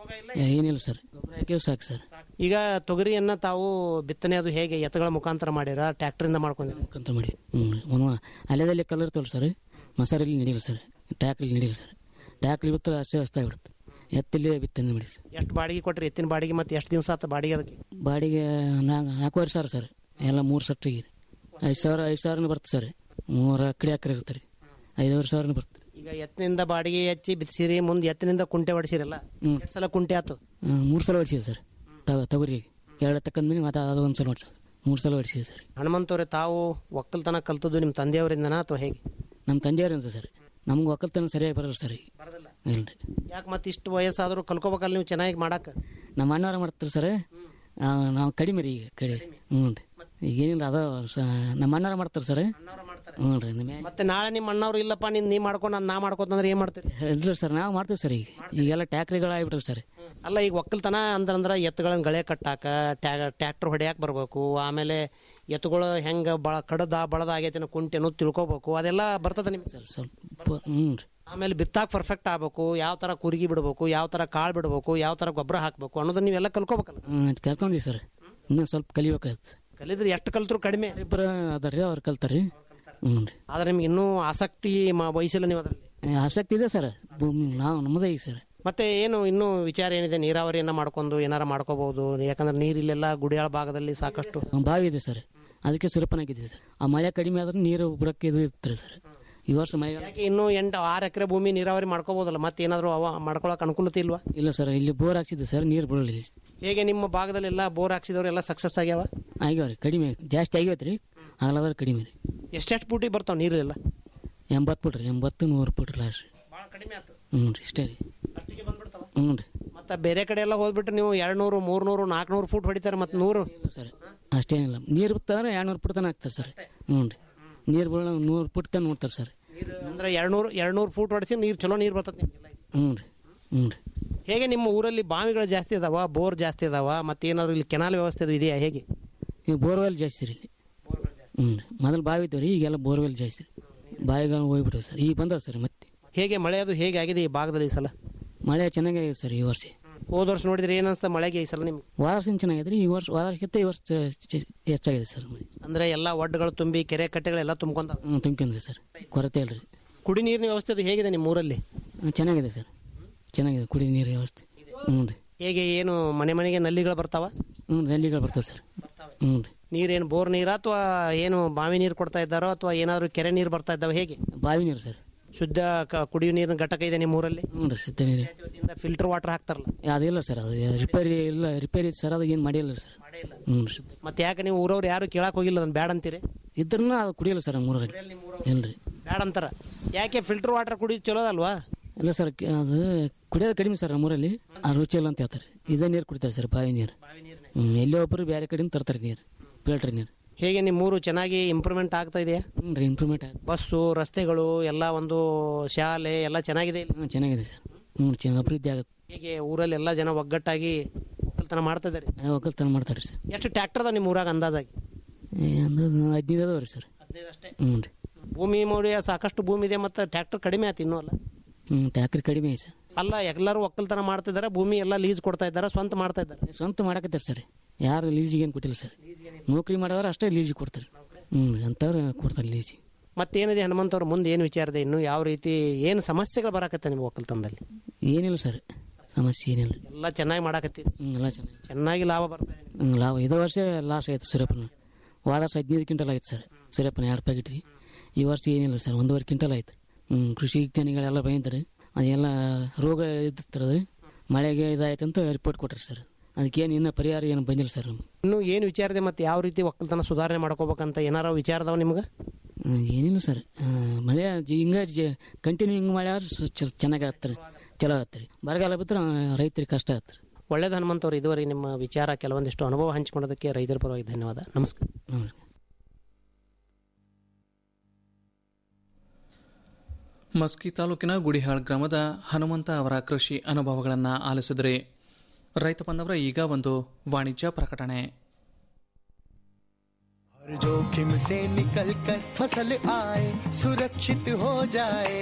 ಏ- ಏನಿಲ್ಲ ಸರ್ ಗೊಬ್ಬರ ಹಾಕಿದ್ರೆ ಸಾಕು ಸರ್ ಈಗ ತೊಗರಿಯನ್ನ ತಾವು ಬಿತ್ತನೆ ಅದು ಹೇಗೆ ಎತ್ತುಗಳ ಮುಖಾಂತರ ಮಾಡ್ಯಾರ ಟ್ರ್ಯಾಕ್ಟರಿಂದ ಮಾಡ್ಕೊಂಡಿರ ಅಂತ ಮಾಡಿ ಹ್ಞೂ ಒಂದು ಅಲೆದಲ್ಲಿ ಕಲರ್ ತೋಲ್ ಸರ್ ಮಸಾರಲ್ಲಿ ನಡೆಯಲ್ಲ ಸರ್ ಟ್ಯಾಕ್ಲಿ ನಡೆಯಲ್ಲ ಸರ್ ಟ್ಯಾಕ್ಲಿ ಬಿತ್ತರೆ ಅಷ್ಟೇ ಅಸ್ತ ಆಗ್ಬಿಡುತ್ತೆ ಎತ್ತಲ್ಲಿ ಬಿತ್ತನೆ ಮಾಡಿ ಸರ್ ಎಷ್ಟು ಬಾಡಿಗೆ ಕೊಟ್ರಿ ಎತ್ತಿನ ಬಾಡಿಗೆ ಮತ್ತೆ ಎಷ್ಟು ದಿವಸ ಆತ ಬಾಡಿಗೆ ಅದಕ್ಕೆ ಬಾಡಿಗೆ ನಾಲ್ಕು ನಾಲ್ಕೂವರೆ ಸಾವಿರ ಸರ್ ಎಲ್ಲ ಮೂರು ಸಟ್ಟಿಗೆ ಐದು ಸಾವಿರ ಐದು ಸಾವಿರನೂ ಬರ್ತದೆ ಸರ್ ಮೂರು ಅಕ್ಕಡಿ ಅಕ್ಕರೆ ಇರ್ತಾರೆ ಐದೂವರೆ ಸಾವಿರನೂ ಬರ್ತದೆ ಈಗ ಎತ್ತಿನಿಂದ ಬಾಡಿಗೆ ಹಚ್ಚಿ ಬಿತ್ತಿಸಿರಿ ಮುಂದೆ ಎತ್ತಿನಿಂದ ಕುಂಟೆ ಹೊಡಿಸಿರಲ್ಲ ಹ್ಮ್. ಎಷ್ಟು ಸಲ ಕುಂಟೆ ಆತು ಮೂರು ಸಲ ಹೊಡ್ಸಿವಿ ಸರ್ ತ- ತೊಗರಿಗೆ ಎರಡು ತಕ್ಕಂದ ಮೇಲೆ ಮತ್ತೆ ಅದು ಒಂದು ಸಲ ಹೊಡ್ಸೋದು ಮೂರು ಸಲ ಹೊಡಿಸಿವಿ ಸರ್ ಹನುಮಂತವ್ರೆ ತಾವು ಒಕ್ಕಲ್ತನ ಕಲ್ತದ್ದು ನಿಮ್ಮ ತಂದೆಯವರಿಂದನಾ ಅಥವಾ ಹೇಗೆ ನಮ್ಮ ತಂದೆಯವರಿಂದ ಸರ್ ನಮ್ಗೆ ಒಕ್ಕಲ್ತನ ಸರಿಯಾಗಿ ಬರಲ್ಲ ಸರ್ ಈಗ ಇಲ್ರಿ ಯಾಕೆ ಮತ್ತೆ ಇಷ್ಟು ವಯಸ್ಸಾದರೂ ಕಲ್ಕೋಬೇಕಲ್ಲ ನೀವು ಚೆನ್ನಾಗಿ ಮಾಡಕ್ಕೆ ನಮ್ಮ ಅಣ್ಣವ್ರ ಮಾಡ್ತಾರೆ ಸರ್ ನಾವು ಕಡಿಮೆ ರೀ ಈಗ ಕಡಿ ಹ್ಞೂ ರೀ ಈಗ ಏನಿಲ್ಲ ಅದ ಸ- ನಮ್ಮ ಅಣ್ಣವ್ರ ಮಾಡ್ತಾರೆ ಸರ್ ಹ್ಞೂ ರೀ ನಿಮ್ಮ ಮತ್ತೆ ನಾಳೆ ನಿಮ್ಮ ಅಣ್ಣವ್ರು ಇಲ್ಲಪ್ಪ ನೀನು ನೀ ಮಾಡ್ಕೊಂಡು ನಾನು ನಾ ಮಾಡ್ಕೊತಂದ್ರೆ ಏನು ಮಾಡ್ತೀರಿ ಇಲ್ರಿ ಸರ್ ನಾವು ಮಾಡ್ತೀವಿ ಸರ್ ಈಗ ಈಗೆಲ್ಲ ಟ್ಯಾಕ್ರಿಗಳು ಆಗ್ಬಿಟ್ರಿ ಸರ್ ಅಲ್ಲ ಈಗ ಒಕ್ಕಲ್ತನ ಅಂದ್ರಂದ್ರೆ ಎತ್ತುಗಳನ್ನ ಗಳೆ ಕಟ್ಟಾಕ ಟ್ಯಾಕ್ಟರ್ ಹೊಡ್ಯಾಕ ಬರ್ಬೇಕು ಆಮೇಲೆ ಎತ್ತುಗಳು ಹೆಂಗೆ ಬಳ ಕಡದ ಬಳದ ಆಗೈತೆ ಅನ್ನೋ ಕುಂಟೆ ಅನ್ನೋದು ತಿಳ್ಕೊಬೇಕು ಅದೆಲ್ಲ ಬರ್ತದೆ ನಿಮ್ಗೆ ಸರ್ ಸ್ವಲ್ಪ ಹ್ಞೂ ರೀ ಆಮೇಲೆ ಬಿತ್ತಾಕ ಪರ್ಫೆಕ್ಟ್ ಆಗ್ಬೇಕು ಯಾವ ಥರ ಕುರುಗಿ ಬಿಡ್ಬೇಕು ಯಾವ ಥರ ಕಾಳು ಬಿಡ್ಬೇಕು ಯಾವ ಥರ ಗೊಬ್ಬರ ಹಾಕಬೇಕು ಅನ್ನೋದನ್ನ ನೀವೆಲ್ಲ ಕಲ್ಕೋಬೇಕಲ್ಲ ಹ್ಞೂ ಅದು ಕಲ್ಕೊಂಡಿ ಸರ್ ಇನ್ನೂ ಸ್ವಲ್ಪ ಕಲಿಬೇಕಾಯ್ತು ಕಲಿದ್ರೆ ಎಷ್ಟು ಕಲ್ತ್ರು ಕಡಿಮೆ ಇಬ್ಬರು ಅದಾರ ರೀ ಅವ್ರು ಕಲ್ತಾರೆ ಹ್ಞೂ ರೀ ಆದ್ರೆ ನಿಮ್ಗೆ ಇನ್ನೂ ಆಸಕ್ತಿ ಮ- ವಹಿಸಿಲ್ಲ ನೀವು ಅದರಲ್ಲಿ ಏ, ಆಸಕ್ತಿ ಇದೆ ಸರ್ ಭೂಮಿ ನಾವು ನಮ್ಮದೇ ಈಗ ಸರ್ ಮತ್ತೆ ಏನು ಇನ್ನೂ ವಿಚಾರ ಏನಿದೆ ನೀರಾವರಿಯನ್ನ ಮಾಡ್ಕೊಂಡು ಏನಾರ ಮಾಡ್ಕೋಬಹುದು ಯಾಕಂದ್ರೆ ನೀರಿಲ್ಲೆಲ್ಲ ಗುಡಿಯಾಳ ಭಾಗದಲ್ಲಿ ಸಾಕಷ್ಟು ಒಂದು ಬಾವಿ ಇದೆ ಸರ್ ಅದಕ್ಕೆ ಸುರಪನಾಗಿದೆ ಸರ್ ಆ ಮಳೆ ಕಡಿಮೆ ಆದ್ರೆ ನೀರು ಬಿಡಕ್ಕೆ ಇದು ಇರ್ತಾರೆ ಸರ್ ಈ ವರ್ಷ ಮಳೆ ಯಾಕೆ ಇನ್ನೂ ಎಂಟು ಆರು ಎಕರೆ ಭೂಮಿ ನೀರಾವರಿ ಮಾಡ್ಕೋಬಹುದಲ್ಲ ಮತ್ತೆ ಏನಾದ್ರು ಅವ ಮಾಡ್ಕೊಳಕ್ ಅನುಕೂಲತೆ ಇಲ್ವಾ ಇಲ್ಲ ಸರ್ ಇಲ್ಲಿ ಬೋರ್ ಹಾಕ್ಸಿದ್ದೆ ಸರ್ ನೀರು ಬಿಡಲಿಲ್ಲ ಹೇಗೆ ನಿಮ್ಮ ಭಾಗದಲ್ಲೆಲ್ಲ ಬೋರ್ ಹಾಕ್ಸಿದವ್ರು ಎಲ್ಲ ಸಕ್ಸಸ್ ಆಗ್ಯಾವ ಆಗ್ಯಾವ ರೀ ಕಡಿಮೆ ಜಾಸ್ತಿ ಆಗೈತೆ ರೀ ಆಗ್ಲಾದ್ರೆ ಕಡಿಮೆ ರೀ ಎಷ್ಟೆಷ್ಟು ಫೂಟಿಗೆ ಬರ್ತಾವ ನೀರೆಲ್ಲ ಎಂಬತ್ತು ಫುಟ್ ರೀ ಎಂಬತ್ತು ನೂರು ಫುಟ್ ಲಾಸ್ಟ್ ರೀ ಹ್ಞೂ ರೀ ಇಷ್ಟೇ ರೀ ಹ್ಞೂ ರೀ ಮತ್ತೆ ಬೇರೆ ಕಡೆ ಎಲ್ಲ ಹೋಗ್ಬಿಟ್ರೆ ನೀವು ಎರಡು ನೂರು ಮೂರು ನೂರು ನಾಲ್ಕುನೂರು ಫೂಟ್ ಹೊಡಿತಾರೆ ಮತ್ತೆ ನೂರು ಸರ್ ಅಷ್ಟೇನಿಲ್ಲ ನೀರು ಬಿತ್ತಂದ್ರೆ ಎರಡು ಫುಟ್ ತನಕ ಆಗ್ತದೆ ಸರ್ ಹ್ಞೂ ರೀ ನೀರು ಬೀಳ ನೂರು ಫುಟ್ ತನಕ ನೋಡ್ತಾರೆ ಸರ್ ಅಂದ್ರೆ ಎರಡು ನೂರು ಎರಡು ನೂರು ಫೂಟ್ ಹೊಡಿಸಿ ನೀರು ಚಲೋ ನೀರು ಬರ್ತದೆ ನಿಮ್ಗೆಲ್ಲ ಹ್ಞೂ ರೀ ಹ್ಞೂ ರೀ ಹೇಗೆ ನಿಮ್ಮ ಊರಲ್ಲಿ ಬಾವಿಗಳು ಜಾಸ್ತಿ ಇದಾವ ಬೋರ್ ಜಾಸ್ತಿ ಇದಾವ ಮತ್ತೆ ಏನಾದ್ರು ಇಲ್ಲಿ ಕೆನಾಲ್ ವ್ಯವಸ್ಥೆ ಅದು ಇದೆಯಾ ಹೇಗೆ ಈಗ ಬೋರ್ವೆಲ್ ಜಾಸ್ತಿ ರೀ ಇಲ್ಲಿ ಹ್ಞೂ ರೀ ಮೊದಲು ಬಾವಿ ಇದ್ದವು ರೀ ಈಗೆಲ್ಲ ಬೋರ್ವೆಲ್ ಜಾಸ್ತಿ ರೀ ಬಾವಿಗಳು ಹೋಗ್ಬಿಟ್ಟವು ಸರ್ ಈಗ ಬಂದವು ಸರ್ ಮತ್ತೆ ಹೇಗೆ ಮಳೆ ಅದು ಹೇಗೆ ಆಗಿದೆ ಈ ಭಾಗದಲ್ಲಿ ಈ ಸಲ ಮಳೆ ಚೆನ್ನಾಗಿದೆ ಸರ್ ಈ ವರ್ಷ ಹೋದ ವರ್ಷ ನೋಡಿದ್ರೆ ಏನ್ ಅನ್ಸ್ತಾ ಮಳೆಗೆ ಈ ಸಲ ನಿಮ್ಗೆ ಹೋದ ವರ್ಷ ಚೆನ್ನಾಗಿದೆ ರೀ ಈ ವರ್ಷ ಹೋದ ವರ್ಷಕ್ಕಿಂತ ಈ ವರ್ಷ ಚ- ಚ- ಹೆಚ್ಚಾಗಿದೆ ಸರ್ ಮಳೆ ಅಂದ್ರೆ ಎಲ್ಲ ಒಡ್ಡುಗಳು ತುಂಬಿ ಕೆರೆ ಕಟ್ಟೆಗಳೆಲ್ಲ ತುಂಬ್ಕೊಂಡ ಹ್ಞೂ ತುಂಬ್ಕೊಂಡ್ರಿ ಸರ್ ಕೊರತೆ ಇಲ್ಲ ರೀ ಕುಡಿ ನೀರಿನ ವ್ಯವಸ್ಥೆ ಅದು ಹೇಗಿದೆ ನಿಮ್ಮ ಊರಲ್ಲಿ ಹ್ಮ್, ಚೆನ್ನಾಗಿದೆ ಸರ್ ಚೆನ್ನಾಗಿದೆ ಕುಡಿ ನೀರು ವ್ಯವಸ್ಥೆ ಹ್ಞೂ ರೀ ಹೇಗೆ ಏನು ಮನೆ ಮನೆಗೆ ನಲ್ಲಿಗಳು ಬರ್ತಾವ ಹ್ಞೂ ನಲ್ಲಿಗಳು ಬರ್ತವೆ ಸರ್ ಹ್ಞೂ ರೀ ನೀರೇನು ಬೋರ್ ನೀರಾ ಅಥವಾ ಏನು ಬಾವಿ ನೀರು ಕೊಡ್ತಾ ಇದ್ದಾರೋ ಅಥವಾ ಏನಾದ್ರು ಕೆರೆ ನೀರು ಬರ್ತಾ ಇದ್ದಾವೆ ಹೇಗೆ ಬಾವಿ ನೀರು ಸರ್ ಶುದ್ಧ ಕ- ಕುಡಿಯುವ ನೀರಿನ ಘಟಕ ಇದೆ ನಿಮ್ಮ ಊರಲ್ಲಿ ಹ್ಞೂ ರೀ ಸಿದ್ಧ ನೀರು ಫಿಲ್ಟರ್ ವಾಟರ್ ಹಾಕ್ತಾರಲ್ಲ ಅದಿಲ್ಲ ಸರ್ ಅದು ರಿಪೇರಿ ಇಲ್ಲ ರಿಪೇರಿ ಸರ್ ಅದು ಏನು ಮಾಡಿಲ್ಲ ಸರ್ ಹ್ಞೂ ರೀ ಶುದ್ಧ ಮತ್ತೆ ಯಾಕೆ ನೀವು ಊರವ್ರು ಯಾರು ಕೇಳಕ್ ಹೋಗಿಲ್ಲ ಅದನ್ನ ಬ್ಯಾಡ ಅಂತೀರಿ ಇದ್ರೂ ಅದು ಕುಡಿಯಲ್ಲ ಸರ್ ಮೂರಲ್ಲಿ ಇಲ್ಲ ರೀ ಬ್ಯಾಡ ಅಂತಾರ ಯಾಕೆ ಫಿಲ್ಟರ್ ವಾಟರ್ ಕುಡಿಯೋದು ಚಲೋ ಅಲ್ವಾ ಇಲ್ಲ ಸರ್ ಕ- ಅದು ಕುಡಿಯೋದು ಕಡಿಮೆ ಸರ್ ನಮ್ಮೂರಲ್ಲಿ ಆ ರುಚಿ ಇಲ್ಲ ಅಂತ ಹೇಳ್ತಾರೆ ಇದೇ ನೀರು ಕುಡಿತಾರೆ ಸರ್ ಬಾವಿ ನೀರು ಹ್ಞೂ ಎಲ್ಲೋ ಒಬ್ಬರು ಬೇರೆ ಕಡೆಯಿಂದ ತರ್ತಾರೆ ನೀರು ಫಿಲ್ಟರ್ ನೀರು ಹೇಗೆ ನಿಮ್ಮ ಊರು ಚೆನ್ನಾಗಿ ಇಂಪ್ರೂವ್ಮೆಂಟ್ ಆಗ್ತಾ ಇದೆಯಾ ಹ್ಞೂ ರೀ ಇಂಪ್ರೂವ್ಮೆಂಟ್ ಆಯ್ತು ಬಸ್ಸು ರಸ್ತೆಗಳು ಎಲ್ಲ ಒಂದು ಶಾಲೆ ಎಲ್ಲ ಚೆನ್ನಾಗಿದೆ ಇಲ್ಲಿ ಹ್ಞೂ ಚೆನ್ನಾಗಿದೆ ಸರ್ ಹ್ಞೂ ಚೆನ್ನಾಗಿ ಅಭಿವೃದ್ಧಿ ಆಗುತ್ತೆ ಹೇಗೆ ಊರಲ್ಲಿ ಎಲ್ಲ ಜನ ಒಗ್ಗಟ್ಟಾಗಿ ಒಕ್ಕಲ್ತನ ಮಾಡ್ತಾ ಇದ್ದಾರೆ ಆ, ಒಕ್ಕಲ್ತನ ಮಾಡ್ತಾರೆ ಸರ್ ಎಷ್ಟು ಟ್ರ್ಯಾಕ್ಟರ್ ಅದಾವ ನಿಮ್ಮ ಊರಾಗ ಅಂದಾಜಾಗಿ ಏ, ಅಂದಾಜು ಹದಿನೈದು ಅದಾವ ರೀ ಸರ್ ಹ್ಞೂ ರೀ ಭೂಮಿ ಮೌಲ್ಯ ಸಾಕಷ್ಟು ಭೂಮಿ ಇದೆ ಮತ್ತು ಟ್ರ್ಯಾಕ್ಟರ್ ಕಡಿಮೆ ಆಯ್ತು ಇನ್ನೂ ಅಲ್ಲ ಹ್ಞೂ ಟ್ಯಾಕ್ರಿ ಕಡಿಮೆ ಐತೆ ಸರ್ ಅಲ್ಲ ಎಲ್ಲರೂ ಒಕ್ಕಲ್ತನ ಮಾಡ್ತಿದ್ದಾರೆ ಭೂಮಿ ಎಲ್ಲ ಲೀಸ್ ಕೊಡ್ತಾ ಇದ್ದಾರೆ ಸ್ವಂತ ಮಾಡ್ತಾ ಇದ್ದಾರೆ ಸ್ವಂತ ಮಾಡಕತ್ತಾರೆ ಸರ್ ಯಾರು ಲೀಸಿಗೆ ಏನು ಕೊಟ್ಟಿಲ್ಲ ಸರ್ ನೌಕರಿ ಮಾಡೋರು ಅಷ್ಟೇ ಲೀಸಿಗೆ ಕೊಡ್ತಾರೆ ಹ್ಞೂ ಅಂಥವ್ರು ಕೊಡ್ತಾರೆ ಲೀಸಿಗೆ ಮತ್ತೇನಿದೆ ಹನುಮಂತವ್ರ ಮುಂದೆ ಏನು ವಿಚಾರ ಇದೆ ಇನ್ನು ಯಾವ ರೀತಿ ಏನು ಸಮಸ್ಯೆಗಳು ಬರಾಕತ್ತೆ ನಿಮ್ಮ ಒಕ್ಕಲ್ತನದಲ್ಲಿ ಏನಿಲ್ಲ ಸರ್ ಸಮಸ್ಯೆ ಏನಿಲ್ಲ ಎಲ್ಲ ಚೆನ್ನಾಗಿ ಮಾಡಾಕತ್ತೀರಿ ಹ್ಞೂ ಎಲ್ಲ ಚೆನ್ನಾಗಿ ಚೆನ್ನಾಗಿ ಲಾಭ ಬರ್ತಾ ಇದೆ ಹ್ಞೂ ಲಾಭ ಇದೇ ವರ್ಷ ಲಾಸ್ ಆಯ್ತು ಸೂರ್ಯಪ್ಪನ ಹೋದ ವರ್ಷ ಹದಿನೈದು ಕ್ವಿಂಟಲ್ ಆಯ್ತು ಸರ್ ಸೂರ್ಯಪ್ಪನ ಎರಡು ಪ್ಯಾಕೆಟ್ ರೀ ಈ ವರ್ಷ ಏನಿಲ್ಲ ಸರ್ ಒಂದೂವರೆ ಕ್ವಿಂಟಲ್ ಆಯ್ತು ಹ್ಞೂ ಕೃಷಿ ವಿಜ್ಞಾನಿಗಳೆಲ್ಲ ಬಂದಿದ್ದಾರೆ ಅದೆಲ್ಲ ರೋಗ ಇದ್ದಿರ್ತದೆ ಮಳೆಗೆ ಇದಾಯ್ತು ಅಂತ ರಿಪೋರ್ಟ್ ಕೊಟ್ರಿ ಸರ್ ಅದಕ್ಕೇನು ಇನ್ನೂ ಪರಿಹಾರ ಏನು ಬಂದಿಲ್ಲ ಸರ್ ನಮ್ಗೆ ಇನ್ನು ಏನು ವಿಚಾರ ಇದೆ ಮತ್ತೆ ಯಾವ ರೀತಿ ಒಕ್ಕಲ್ತನ ಸುಧಾರಣೆ ಮಾಡ್ಕೋಬೇಕಂತ ಏನಾರ ವಿಚಾರ ಅದಾವ ನಿಮ್ಗೆ ಹ್ಮ್, ಏನಿಲ್ಲ ಸರ್ ಆ, ಮಳೆ ಜಿ- ಹಿಂಗೆ ಜ ಕಂಟಿನ್ಯೂ ಹಿಂಗೆ ಮಳೆ ಆದ್ರೆ ಸ- ಚಲ್- ಚೆನ್ನಾಗಿ ಆಗತ್ತೆ ರೀ ಚಲೋ ಆಗತ್ತೆ ರೀ ಬರಗಾಲ ಬಿದ್ರೆ ರೈತರಿಗೆ ಕಷ್ಟ ಆಗತ್ತೆ ರೀ ಒಳ್ಳೇದು ಹನುಮಂತವ್ರು ಇದುವರೆಗೆ ನಿಮ್ಮ ವಿಚಾರ ಕೆಲವೊಂದಿಷ್ಟು ಅನುಭವ ಹಂಚಿಕೊಳ್ಳೋದಕ್ಕೆ ರೈತರ ಪರವಾಗಿ ಧನ್ಯವಾದ ನಮಸ್ಕಾರ ನಮಸ್ಕಾರ ಮಸ್ಕಿ ತಾಲೂಕಿನ ಗುಡಿಹಾಳ್ ಗ್ರಾಮದ ಹನುಮಂತ ಅವರ ಕೃಷಿ ಅನುಭವಗಳನ್ನು ಆಲಿಸಿದರೆ ರೈತ ಬಾಂಧವರ ಈಗ ಒಂದು ವಾಣಿಜ್ಯ ಪ್ರಕಟಣೆ हर जोखिम से निकल कर फसल आए सुरक्षित हो जाए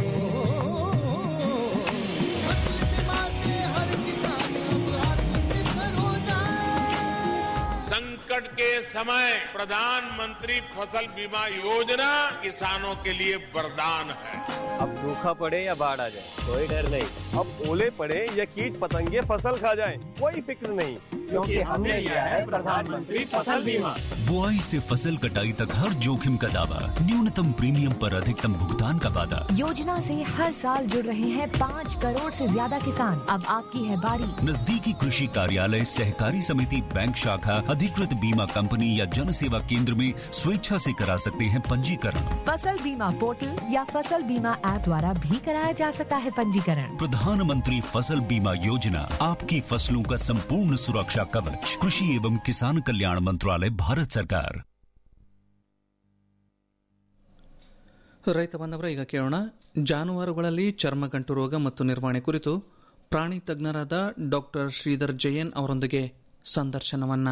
फसल बीमा से हर किसान अब आत्मनिर्भर हो जाए संकट के समय प्रधानमंत्री फसल बीमा योजना किसानों के लिए वरदान है अब सूखा पड़े या बाढ़ आ जाए कोई डर नहीं अब ओले पड़े या कीट पतंगे फसल खा जाए कोई फिक्र नहीं क्योंकि हमने लिया है प्रधानमंत्री फसल बीमा बुआई से फसल कटाई तक हर जोखिम का दावा न्यूनतम प्रीमियम पर अधिकतम भुगतान का वादा योजना से हर साल जुड़ रहे हैं पाँच करोड़ से ज्यादा किसान अब आपकी है बारी नजदीकी कृषि कार्यालय सहकारी समिति बैंक शाखा अधिकृत बीमा कंपनी या जन सेवा केंद्र में स्वेच्छा से करा सकते हैं पंजीकरण फसल बीमा पोर्टल या फसल बीमा ऐप द्वारा भी कराया जा सकता है पंजीकरण प्रधानमंत्री फसल बीमा योजना आपकी फसलों का संपूर्ण सुरक्षा कवच कृषि एवं किसान कल्याण मंत्रालय भारत सरकार ರೈತ ಬಾಂಧವರ ಈಗ ಕೇಳೋಣ ಜಾನುವಾರುಗಳಲ್ಲಿ ಚರ್ಮಗಂಟು ರೋಗ ಮತ್ತು ನಿರ್ವಹಣೆ ಕುರಿತು ಪ್ರಾಣಿ ತಜ್ಞರಾದ ಡಾಕ್ಟರ್ ಶ್ರೀಧರ್ ಜಯನ್ ಅವರೊಂದಿಗೆ ಸಂದರ್ಶನವನ್ನ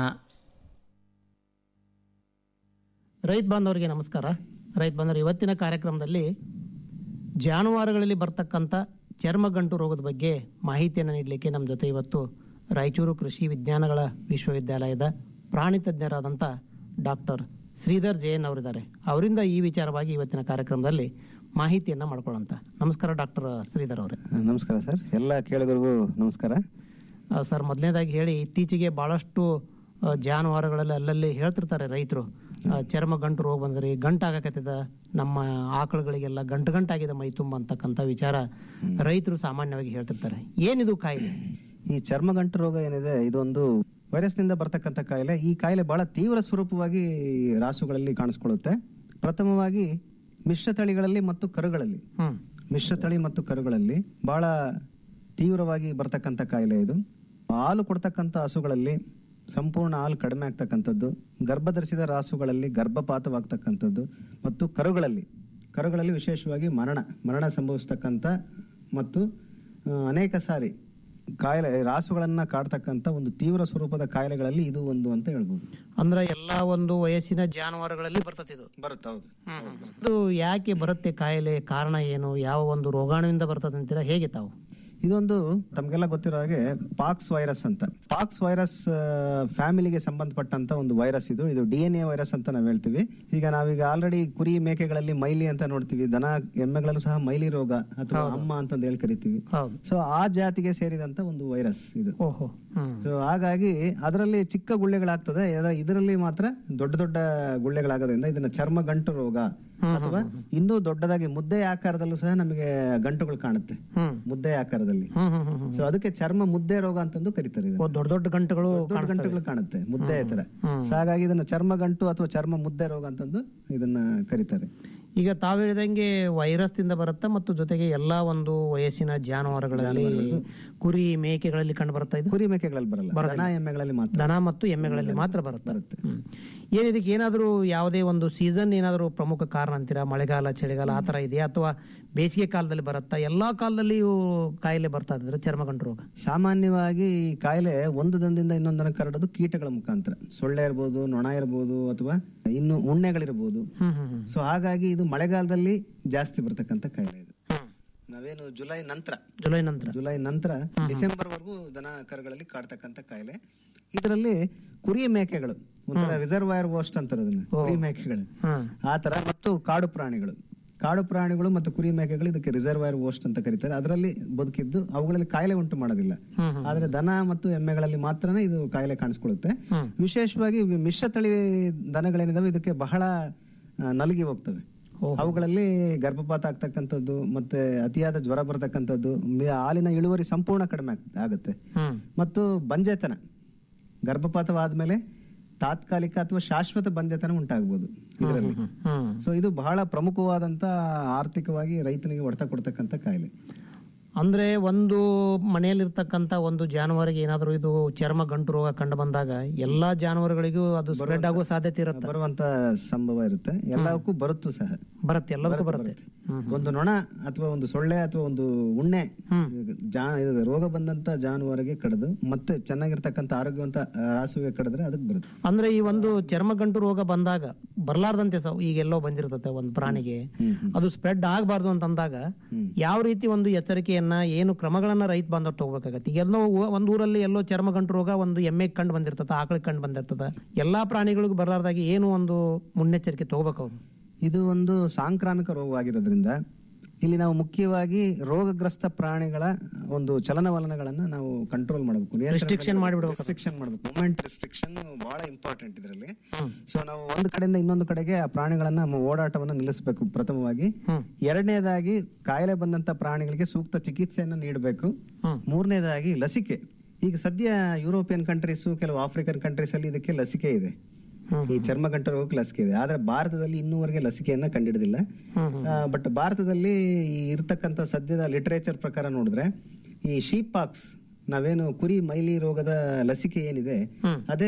ರೈತ ಬಾಂಧವರಿಗೆ ನಮಸ್ಕಾರ ರೈತ ಬಾಂಧವರು ಇವತ್ತಿನ ಕಾರ್ಯಕ್ರಮದಲ್ಲಿ ಜಾನುವಾರುಗಳಲ್ಲಿ ಬರ್ತಕ್ಕಂಥ ಚರ್ಮಗಂಟು ರೋಗದ ಬಗ್ಗೆ ಮಾಹಿತಿಯನ್ನು ನೀಡಲಿಕ್ಕೆ ನಮ್ಮ ಜೊತೆ ಇವತ್ತು ರಾಯಚೂರು ಕೃಷಿ ವಿಜ್ಞಾನಗಳ ವಿಶ್ವವಿದ್ಯಾಲಯದ ಪ್ರಾಣಿ ತಜ್ಞರಾದಂಥ ಡಾಕ್ಟರ್ ಶ್ರೀಧರ್ ಜಯನ್ ಅವರಿದ್ದಾರೆ ಅವರಿಂದ ಈ ವಿಚಾರವಾಗಿ ಇವತ್ತಿನ ಕಾರ್ಯಕ್ರಮದಲ್ಲಿ ಮಾಹಿತಿಯನ್ನು ಮಾಡ್ಕೊಳ್ಳೋಂತ ನಮಸ್ಕಾರ ಡಾಕ್ಟರ್ ಶ್ರೀಧರ್ ಅವರೇ ನಮಸ್ಕಾರ ಸರ್ ಎಲ್ಲ ಕೇಳುಗರಿಗೂ ನಮಸ್ಕಾರ ಆ, ಸರ್ ಮೊದಲನೇದಾಗಿ ಹೇಳಿ ಇತ್ತೀಚೆಗೆ ಭಾಳಷ್ಟು ಆ, ಜಾನುವಾರುಗಳಲ್ಲಿ ಅಲ್ಲಲ್ಲಿ ಹೇಳ್ತಿರ್ತಾರೆ ರೈತರು ಆ, ಚರ್ಮ ಗಂಟು ರೋಗ ಬಂದ್ರಿ ಗಂಟಾಗಕತ್ತದ ನಮ್ಮ ಆಕಳುಗಳಿಗೆಲ್ಲ ಗಂಟು ಗಂಟಾಗಿದೆ ಮೈ ತುಂಬ ಅಂತಕ್ಕಂಥ ವಿಚಾರ ರೈತರು ಸಾಮಾನ್ಯವಾಗಿ ಹೇಳ್ತಿರ್ತಾರೆ ಏನಿದು ಕಾಯಿಲೆ ಈ ಚರ್ಮಗಂಟು ರೋಗ ಏನಿದೆ ಇದೊಂದು ವೈರಸ್ನಿಂದ ಬರ್ತಕ್ಕಂಥ ಕಾಯಿಲೆ ಈ ಕಾಯಿಲೆ ಬಹಳ ತೀವ್ರ ಸ್ವರೂಪವಾಗಿ ರಾಸುಗಳಲ್ಲಿ ಕಾಣಿಸ್ಕೊಳ್ಳುತ್ತೆ ಪ್ರಥಮವಾಗಿ ಮಿಶ್ರ ತಳಿಗಳಲ್ಲಿ ಮತ್ತು ಕರುಗಳಲ್ಲಿ ಮಿಶ್ರ ತಳಿ ಮತ್ತು ಕರುಗಳಲ್ಲಿ ಬಹಳ ತೀವ್ರವಾಗಿ ಬರ್ತಕ್ಕಂಥ ಕಾಯಿಲೆ ಇದು ಹಾಲು ಕೊಡ್ತಕ್ಕಂಥ ಹಸುಗಳಲ್ಲಿ ಸಂಪೂರ್ಣ ಹಾಲು ಕಡಿಮೆ ಆಗ್ತಕ್ಕಂಥದ್ದು ಗರ್ಭಧರಿಸಿದ ರಾಸುಗಳಲ್ಲಿ ಗರ್ಭಪಾತವಾಗ್ತಕ್ಕಂಥದ್ದು ಮತ್ತು ಕರುಗಳಲ್ಲಿ ಕರುಗಳಲ್ಲಿ ವಿಶೇಷವಾಗಿ ಮರಣ ಮರಣ ಸಂಭವಿಸ್ತಕ್ಕಂಥ ಮತ್ತು ಆ, ಅನೇಕ ಸಾರಿ ಕಾಯಿಲೆ ರಾಸುಗಳನ್ನ ಕಾಡ್ತಕ್ಕಂಥ ಒಂದು ತೀವ್ರ ಸ್ವರೂಪದ ಕಾಯಿಲೆಗಳಲ್ಲಿ ಇದು ಒಂದು ಅಂತ ಹೇಳ್ಬೋದು ಅಂದ್ರೆ ಎಲ್ಲಾ ಒಂದು ವಯಸ್ಸಿನ ಜಾನುವಾರುಗಳಲ್ಲಿ ಬರ್ತದೆ ಇದು ಬರುತ್ತೆ ಹೌದು ಇದು ಯಾಕೆ ಬರುತ್ತೆ ಕಾಯಿಲೆ ಕಾರಣ ಏನು ಯಾವ ಒಂದು ರೋಗಾಣುವಿಂದ ಬರ್ತದೆ ಅಂತೀರಾ ಹೇಗೆ ತಾವು ಇದೊಂದು ತಮಗೆಲ್ಲ ಗೊತ್ತಿರೋ ಹಾಗೆ ಪಾಕ್ಸ್ ವೈರಸ್ ಅಂತ ಪಾಕ್ಸ್ ವೈರಸ್ ಫ್ಯಾಮಿಲಿಗೆ ಸಂಬಂಧಪಟ್ಟಂತ ಒಂದು ವೈರಸ್ ಇದು ಇದು ಡಿ ಎನ್ ಎ ವೈರಸ್ ಅಂತ ನಾವು ಹೇಳ್ತೀವಿ ಈಗ ನಾವೀಗ ಆಲ್ರೆಡಿ ಕುರಿ ಮೇಕೆಗಳಲ್ಲಿ ಮೈಲಿ ಅಂತ ನೋಡ್ತೀವಿ ದನ ಎಮ್ಮೆಗಳಲ್ಲೂ ಸಹ ಮೈಲಿ ರೋಗ ಅಥವಾ ಅಮ್ಮ ಅಂತಂದು ಹೇಳಿ ಕರಿತೀವಿ ಸೊ ಆ ಜಾತಿಗೆ ಸೇರಿದಂತ ಒಂದು ವೈರಸ್ ಇದು ಓಹೋ ಸೊ ಹಾಗಾಗಿ ಅದರಲ್ಲಿ ಚಿಕ್ಕ ಗುಳ್ಳೆಗಳಾಗ್ತದೆ ಅದರ- ಇದರಲ್ಲಿ ಮಾತ್ರ ದೊಡ್ಡ ದೊಡ್ಡ ಗುಳ್ಳೆಗಳಾಗೋದ್ರಿಂದ ಇದನ್ನ ಚರ್ಮ ಗಂಟು ರೋಗ ಅಥವಾ ಇನ್ನೂ ದೊಡ್ಡದಾಗಿ ಮುದ್ದೆ ಆಕಾರದಲ್ಲೂ ಸಹ ನಮಗೆ ಗಂಟುಗಳು ಕಾಣುತ್ತೆ ಮುದ್ದೆ ಆಕಾರದಲ್ಲಿ ಸೊ ಅದಕ್ಕೆ ಚರ್ಮ ಮುದ್ದೆ ರೋಗ ಅಂತಂದು ಕರೀತಾರೆ ಇದನ್ನ. ದೊಡ್ಡ ದೊಡ್ಡ ಗಂಟುಗಳು ದೊಡ್ಡ ದೊಡ್ಡ ಗಂಟುಗಳು ಕಾಣುತ್ತೆ ಮುದ್ದೆ ತರ ಸೊ ಹಾಗಾಗಿ ಇದನ್ನ ಚರ್ಮ ಗಂಟು ಅಥವಾ ಚರ್ಮ ಮುದ್ದೆ ರೋಗ ಅಂತಂದು ಇದನ್ನ ಕರೀತಾರೆ ಈಗ ತಾವು ಹೇಳಿದಂಗೆ ವೈರಸ್ ದಿಂದ ಬರುತ್ತಾ ಮತ್ತು ಜೊತೆಗೆ ಎಲ್ಲಾ ಒಂದು ವಯಸ್ಸಿನ ಜಾನುವಾರುಗಳಲ್ಲಿ ಕುರಿ ಮೇಕೆಗಳಲ್ಲಿ ಕಂಡು ಬರ್ತಾ ಇದೆ ಕುರಿ ಮೇಕೆಗಳಲ್ಲಿ ಬರಲ್ಲ ಬರೋದಿಲ್ಲ. ದನ ಎಮ್ಮೆಗಳಲ್ಲಿ ಮಾತ್ರ ದನ ಮತ್ತು ಎಮ್ಮೆಗಳಲ್ಲಿ ಮಾತ್ರ ಬರುತ್ತೆ ಹ್ಮ್. ಏನ್ ಇದಕ್ಕೆ ಏನಾದರೂ ಯಾವುದೇ ಒಂದು ಸೀಸನ್ ಏನಾದರೂ ಪ್ರಮುಖ ಕಾರಣ ಅಂತೀರಾ ಮಳೆಗಾಲ ಚಳಿಗಾಲ ಆ ತರ ಇದೆಯಾ ಅಥವಾ ಬೇಸಿಗೆ ಕಾಲದಲ್ಲಿ ಬರುತ್ತಾ ಎಲ್ಲಾ ಕಾಲದಲ್ಲಿ ಇವು ಕಾಯಿಲೆ ಬರ್ತಾ ಇದ್ರೆ ಚರ್ಮಗಂಟು ರೋಗ ಸಾಮಾನ್ಯವಾಗಿ ಈ ಕಾಯಿಲೆ ಒಂದು ದಂದಿಂದ ಇನ್ನೊಂದನ್ನ ಕರಡೋದು ಕೀಟಗಳ ಮುಖಾಂತರ ಸೊಳ್ಳೆ ಇರ್ಬೋದು ನೊಣ ಇರ್ಬೋದು ಅಥವಾ ಇನ್ನು ಉಣ್ಣೆಗಳಿರ್ಬೋದು ಸೊ ಹಾಗಾಗಿ ಇದು ಮಳೆಗಾಲದಲ್ಲಿ ಜಾಸ್ತಿ ಬರ್ತಕ್ಕಂಥ ಕಾಯಿಲೆ ಇದು ನಾವೇನು ಜುಲೈ ನಂತರ ಜುಲೈ ನಂತರ ಜುಲೈ ನಂತರ ಡಿಸೆಂಬರ್ ವರೆಗೂ ದನ ಕರುಗಳಲ್ಲಿ ಕಾಡ್ತಕ್ಕಂಥ ಕಾಯಿಲೆ ಇದರಲ್ಲಿ ಕುರಿ ಮೇಕೆಗಳು ಒಂಥರ ರಿಸರ್ವಾಯರ್ ವೋಸ್ಟ್ ಅಂತಾರೆ ಅದನ್ನ ಕುರಿ ಮೇಕೆಗಳು ಆ ತರ ಮತ್ತು ಕಾಡು ಪ್ರಾಣಿಗಳು ಕಾಡು ಪ್ರಾಣಿಗಳು ಮತ್ತು ಕುರಿ ಮೇಕೆಗಳು ಇದಕ್ಕೆ ರಿಸರ್ವಾಯರ್ ವೋಸ್ಟ್ ಅಂತ ಕರೀತಾರೆ ಅದರಲ್ಲಿ ಬದುಕಿದ್ದು ಅವುಗಳಲ್ಲಿ ಕಾಯಿಲೆ ಉಂಟು ಮಾಡೋದಿಲ್ಲ ಆದ್ರೆ ದನ ಮತ್ತು ಎಮ್ಮೆಗಳಲ್ಲಿ ಮಾತ್ರನೇ ಇದು ಕಾಯಿಲೆ ಕಾಣಿಸ್ಕೊಳ್ಳುತ್ತೆ ವಿಶೇಷವಾಗಿ ವಿ- ಮಿಶ್ರ ತಳಿ ದನಗಳೇನಿದಾವೆ ಇದಕ್ಕೆ ಬಹಳ ಆ, ನಲುಗಿ ಹೋಗ್ತವೆ ಅವುಗಳಲ್ಲಿ ಗರ್ಭಪಾತ ಆಗ್ತಕ್ಕಂಥದ್ದು ಮತ್ತೆ ಅತಿಯಾದ ಜ್ವರ ಬರ್ತಕ್ಕಂಥದ್ದು ಮಿ- ಹಾಲಿನ ಇಳುವರಿ ಸಂಪೂರ್ಣ ಕಡಿಮೆ ಆಗ್- ಆಗುತ್ತೆ ಮತ್ತು ಬಂಜೆತನ ಗರ್ಭಪಾತವಾದ್ಮೇಲೆ ತಾತ್ಕಾಲಿಕ ಅಥವಾ ಶಾಶ್ವತ ಬಂಜೆತನ ಉಂಟಾಗ್ಬೋದು ಇದರಲ್ಲಿ ಸೊ ಇದು ಬಹಳ ಪ್ರಮುಖವಾದಂತ ಆರ್ಥಿಕವಾಗಿ ರೈತನಿಗೆ ಹೊಡೆತ ಕೊಡ್ತಕ್ಕಂಥ ಕಾಯಿಲೆ ಅಂದ್ರೆ ಒಂದು ಮನೆಯಲ್ಲಿರ್ತಕ್ಕಂತ ಒಂದು ಜಾನುವಾರಿಗೆ ಏನಾದರೂ ಇದು ಚರ್ಮ ಗಂಟು ರೋಗ ಕಂಡು ಬಂದಾಗ ಎಲ್ಲಾ ಜಾನುವಾರುಗಳಿಗೂ ಅದು ಸ್ಪ್ರೆಡ್ ಆಗುವ ಸಾಧ್ಯತೆ ಇರುತ್ತೆ ಬರುವಂತ ಸಂಭವ ಇರುತ್ತೆ ಎಲ್ಲಕ್ಕೂ ಬರುತ್ತೂ ಸಹ ಬರುತ್ತೆ ಎಲ್ಲದಕ್ಕೂ ಬರುತ್ತೆ ಒಂದು ನೊಣ ಅಥವಾ ಒಂದು ಸೊಳ್ಳೆ ಅಥವಾ ಒಂದು ಉಣ್ಣೆ ಜಾ ಇದು ರೋಗ ಬಂದಂತ ಜಾನುವಾರಿಗೆ ಕಡಿದು ಮತ್ತೆ ಚೆನ್ನಾಗಿರ್ತಕ್ಕಂಥ ಆರೋಗ್ಯವಂತ ಆ, ರಾಸುವಿಗೆ ಕಡಿದ್ರೆ ಅದಕ್ಕೆ ಬರುತ್ತೆ ಅಂದ್ರೆ ಈ ಒಂದು ಚರ್ಮಗಂಟು ರೋಗ ಬಂದಾಗ ಬರ್ಲಾರ್ದಂತೆ ಸ ಈಗೆಲ್ಲೋ ಬಂದಿರ್ತತೆ ಒಂದು ಪ್ರಾಣಿಗೆ ಅದು ಸ್ಪ್ರೆಡ್ ಆಗಬಾರ್ದು ಅಂತಂದಾಗ ಯಾವ ರೀತಿ ಒಂದು ಎಚ್ಚರಿಕೆಯನ್ನ ಏನು ಕ್ರಮಗಳನ್ನ ರೈತ ಬಾಂಧವ್ ತಗೋಬೇಕಾಗತ್ತೆ ಈಗ ಎಲ್ಲೋ ಊ- ಒಂದ್ ಊರಲ್ಲಿ ಎಲ್ಲೋ ಚರ್ಮಗಂಟು ರೋಗ ಒಂದು ಎಮ್ಮೆ ಕಂಡು ಬಂದಿರ್ತದ ಆಕಳಿಗೆ ಕಂಡು ಬಂದಿರ್ತದ ಎಲ್ಲಾ ಪ್ರಾಣಿಗಳಿಗೂ ಬರಲಾರ್ದಾಗಿ ಏನು ಒಂದು ಮುನ್ನೆಚ್ಚರಿಕೆ ತಗೋಬೇಕು ಅವ್ರು ಇದು ಒಂದು ಸಾಂಕ್ರಾಮಿಕ ರೋಗವಾಗಿರೋದ್ರಿಂದ ಇಲ್ಲಿ ನಾವು ಮುಖ್ಯವಾಗಿ ರೋಗಗ್ರಸ್ತ ಪ್ರಾಣಿಗಳ ಒಂದು ಚಲನವಲನಗಳನ್ನ ನಾವು ಕಂಟ್ರೋಲ್ ಮಾಡಬೇಕು Restriction ಮಾಡ್ಬಿಡ್ಬೇಕು. ರಿಸ್ಟ್ರಿಕ್ಷನ್ ಮಾಡಬೇಕು ಮೂಮೆಂಟ್ ರಿಸ್ಟ್ರಿಕ್ಷನ್ ಬಹಳ ಇಂಪಾರ್ಟೆಂಟ್ ಇದರಲ್ಲಿ ಸೊ ನಾವು ಒಂದು ಕಡೆಯಿಂದ ಇನ್ನೊಂದು ಕಡೆಗೆ ಆ ಪ್ರಾಣಿಗಳನ್ನ ನಮ್ಮ ಓಡಾಟವನ್ನ ನಿಲ್ಲಿಸಬೇಕು ಪ್ರಥಮವಾಗಿ ಎರಡನೇದಾಗಿ ಕಾಯಿಲೆ ಬಂದಂತ ಪ್ರಾಣಿಗಳಿಗೆ ಸೂಕ್ತ ಚಿಕಿತ್ಸೆಯನ್ನು ನೀಡಬೇಕು ಮೂರನೇದಾಗಿ ಲಸಿಕೆ ಈಗ ಸದ್ಯ ಯುರೋಪಿಯನ್ ಕಂಟ್ರೀಸ್ ಕೆಲವು ಆಫ್ರಿಕನ್ ಕಂಟ್ರೀಸ್ ಅಲ್ಲಿ ಇದಕ್ಕೆ ಲಸಿಕೆ ಇದೆ ಈ ಚರ್ಮಗಂಟ ರೋಗಕ್ಕೆ ಲಸಿಕೆ ಇದೆ ಆದ್ರೆ ಭಾರತದಲ್ಲಿ ಇನ್ನೂವರೆಗೆ ಲಸಿಕೆಯನ್ನ ಕಂಡಿಡಿದಿಲ್ಲ ಬಟ್ ಭಾರತದಲ್ಲಿ ಈ ಇರ್ತಕ್ಕಂಥ ಸದ್ಯದ ಲಿಟರೇಚರ್ ಪ್ರಕಾರ ನೋಡಿದ್ರೆ ಈ ಶೀಪಾಕ್ಸ್ ನಾವೇನು ಕುರಿ ಮೈಲಿ ರೋಗದ ಲಸಿಕೆ ಏನಿದೆ ಅದೇ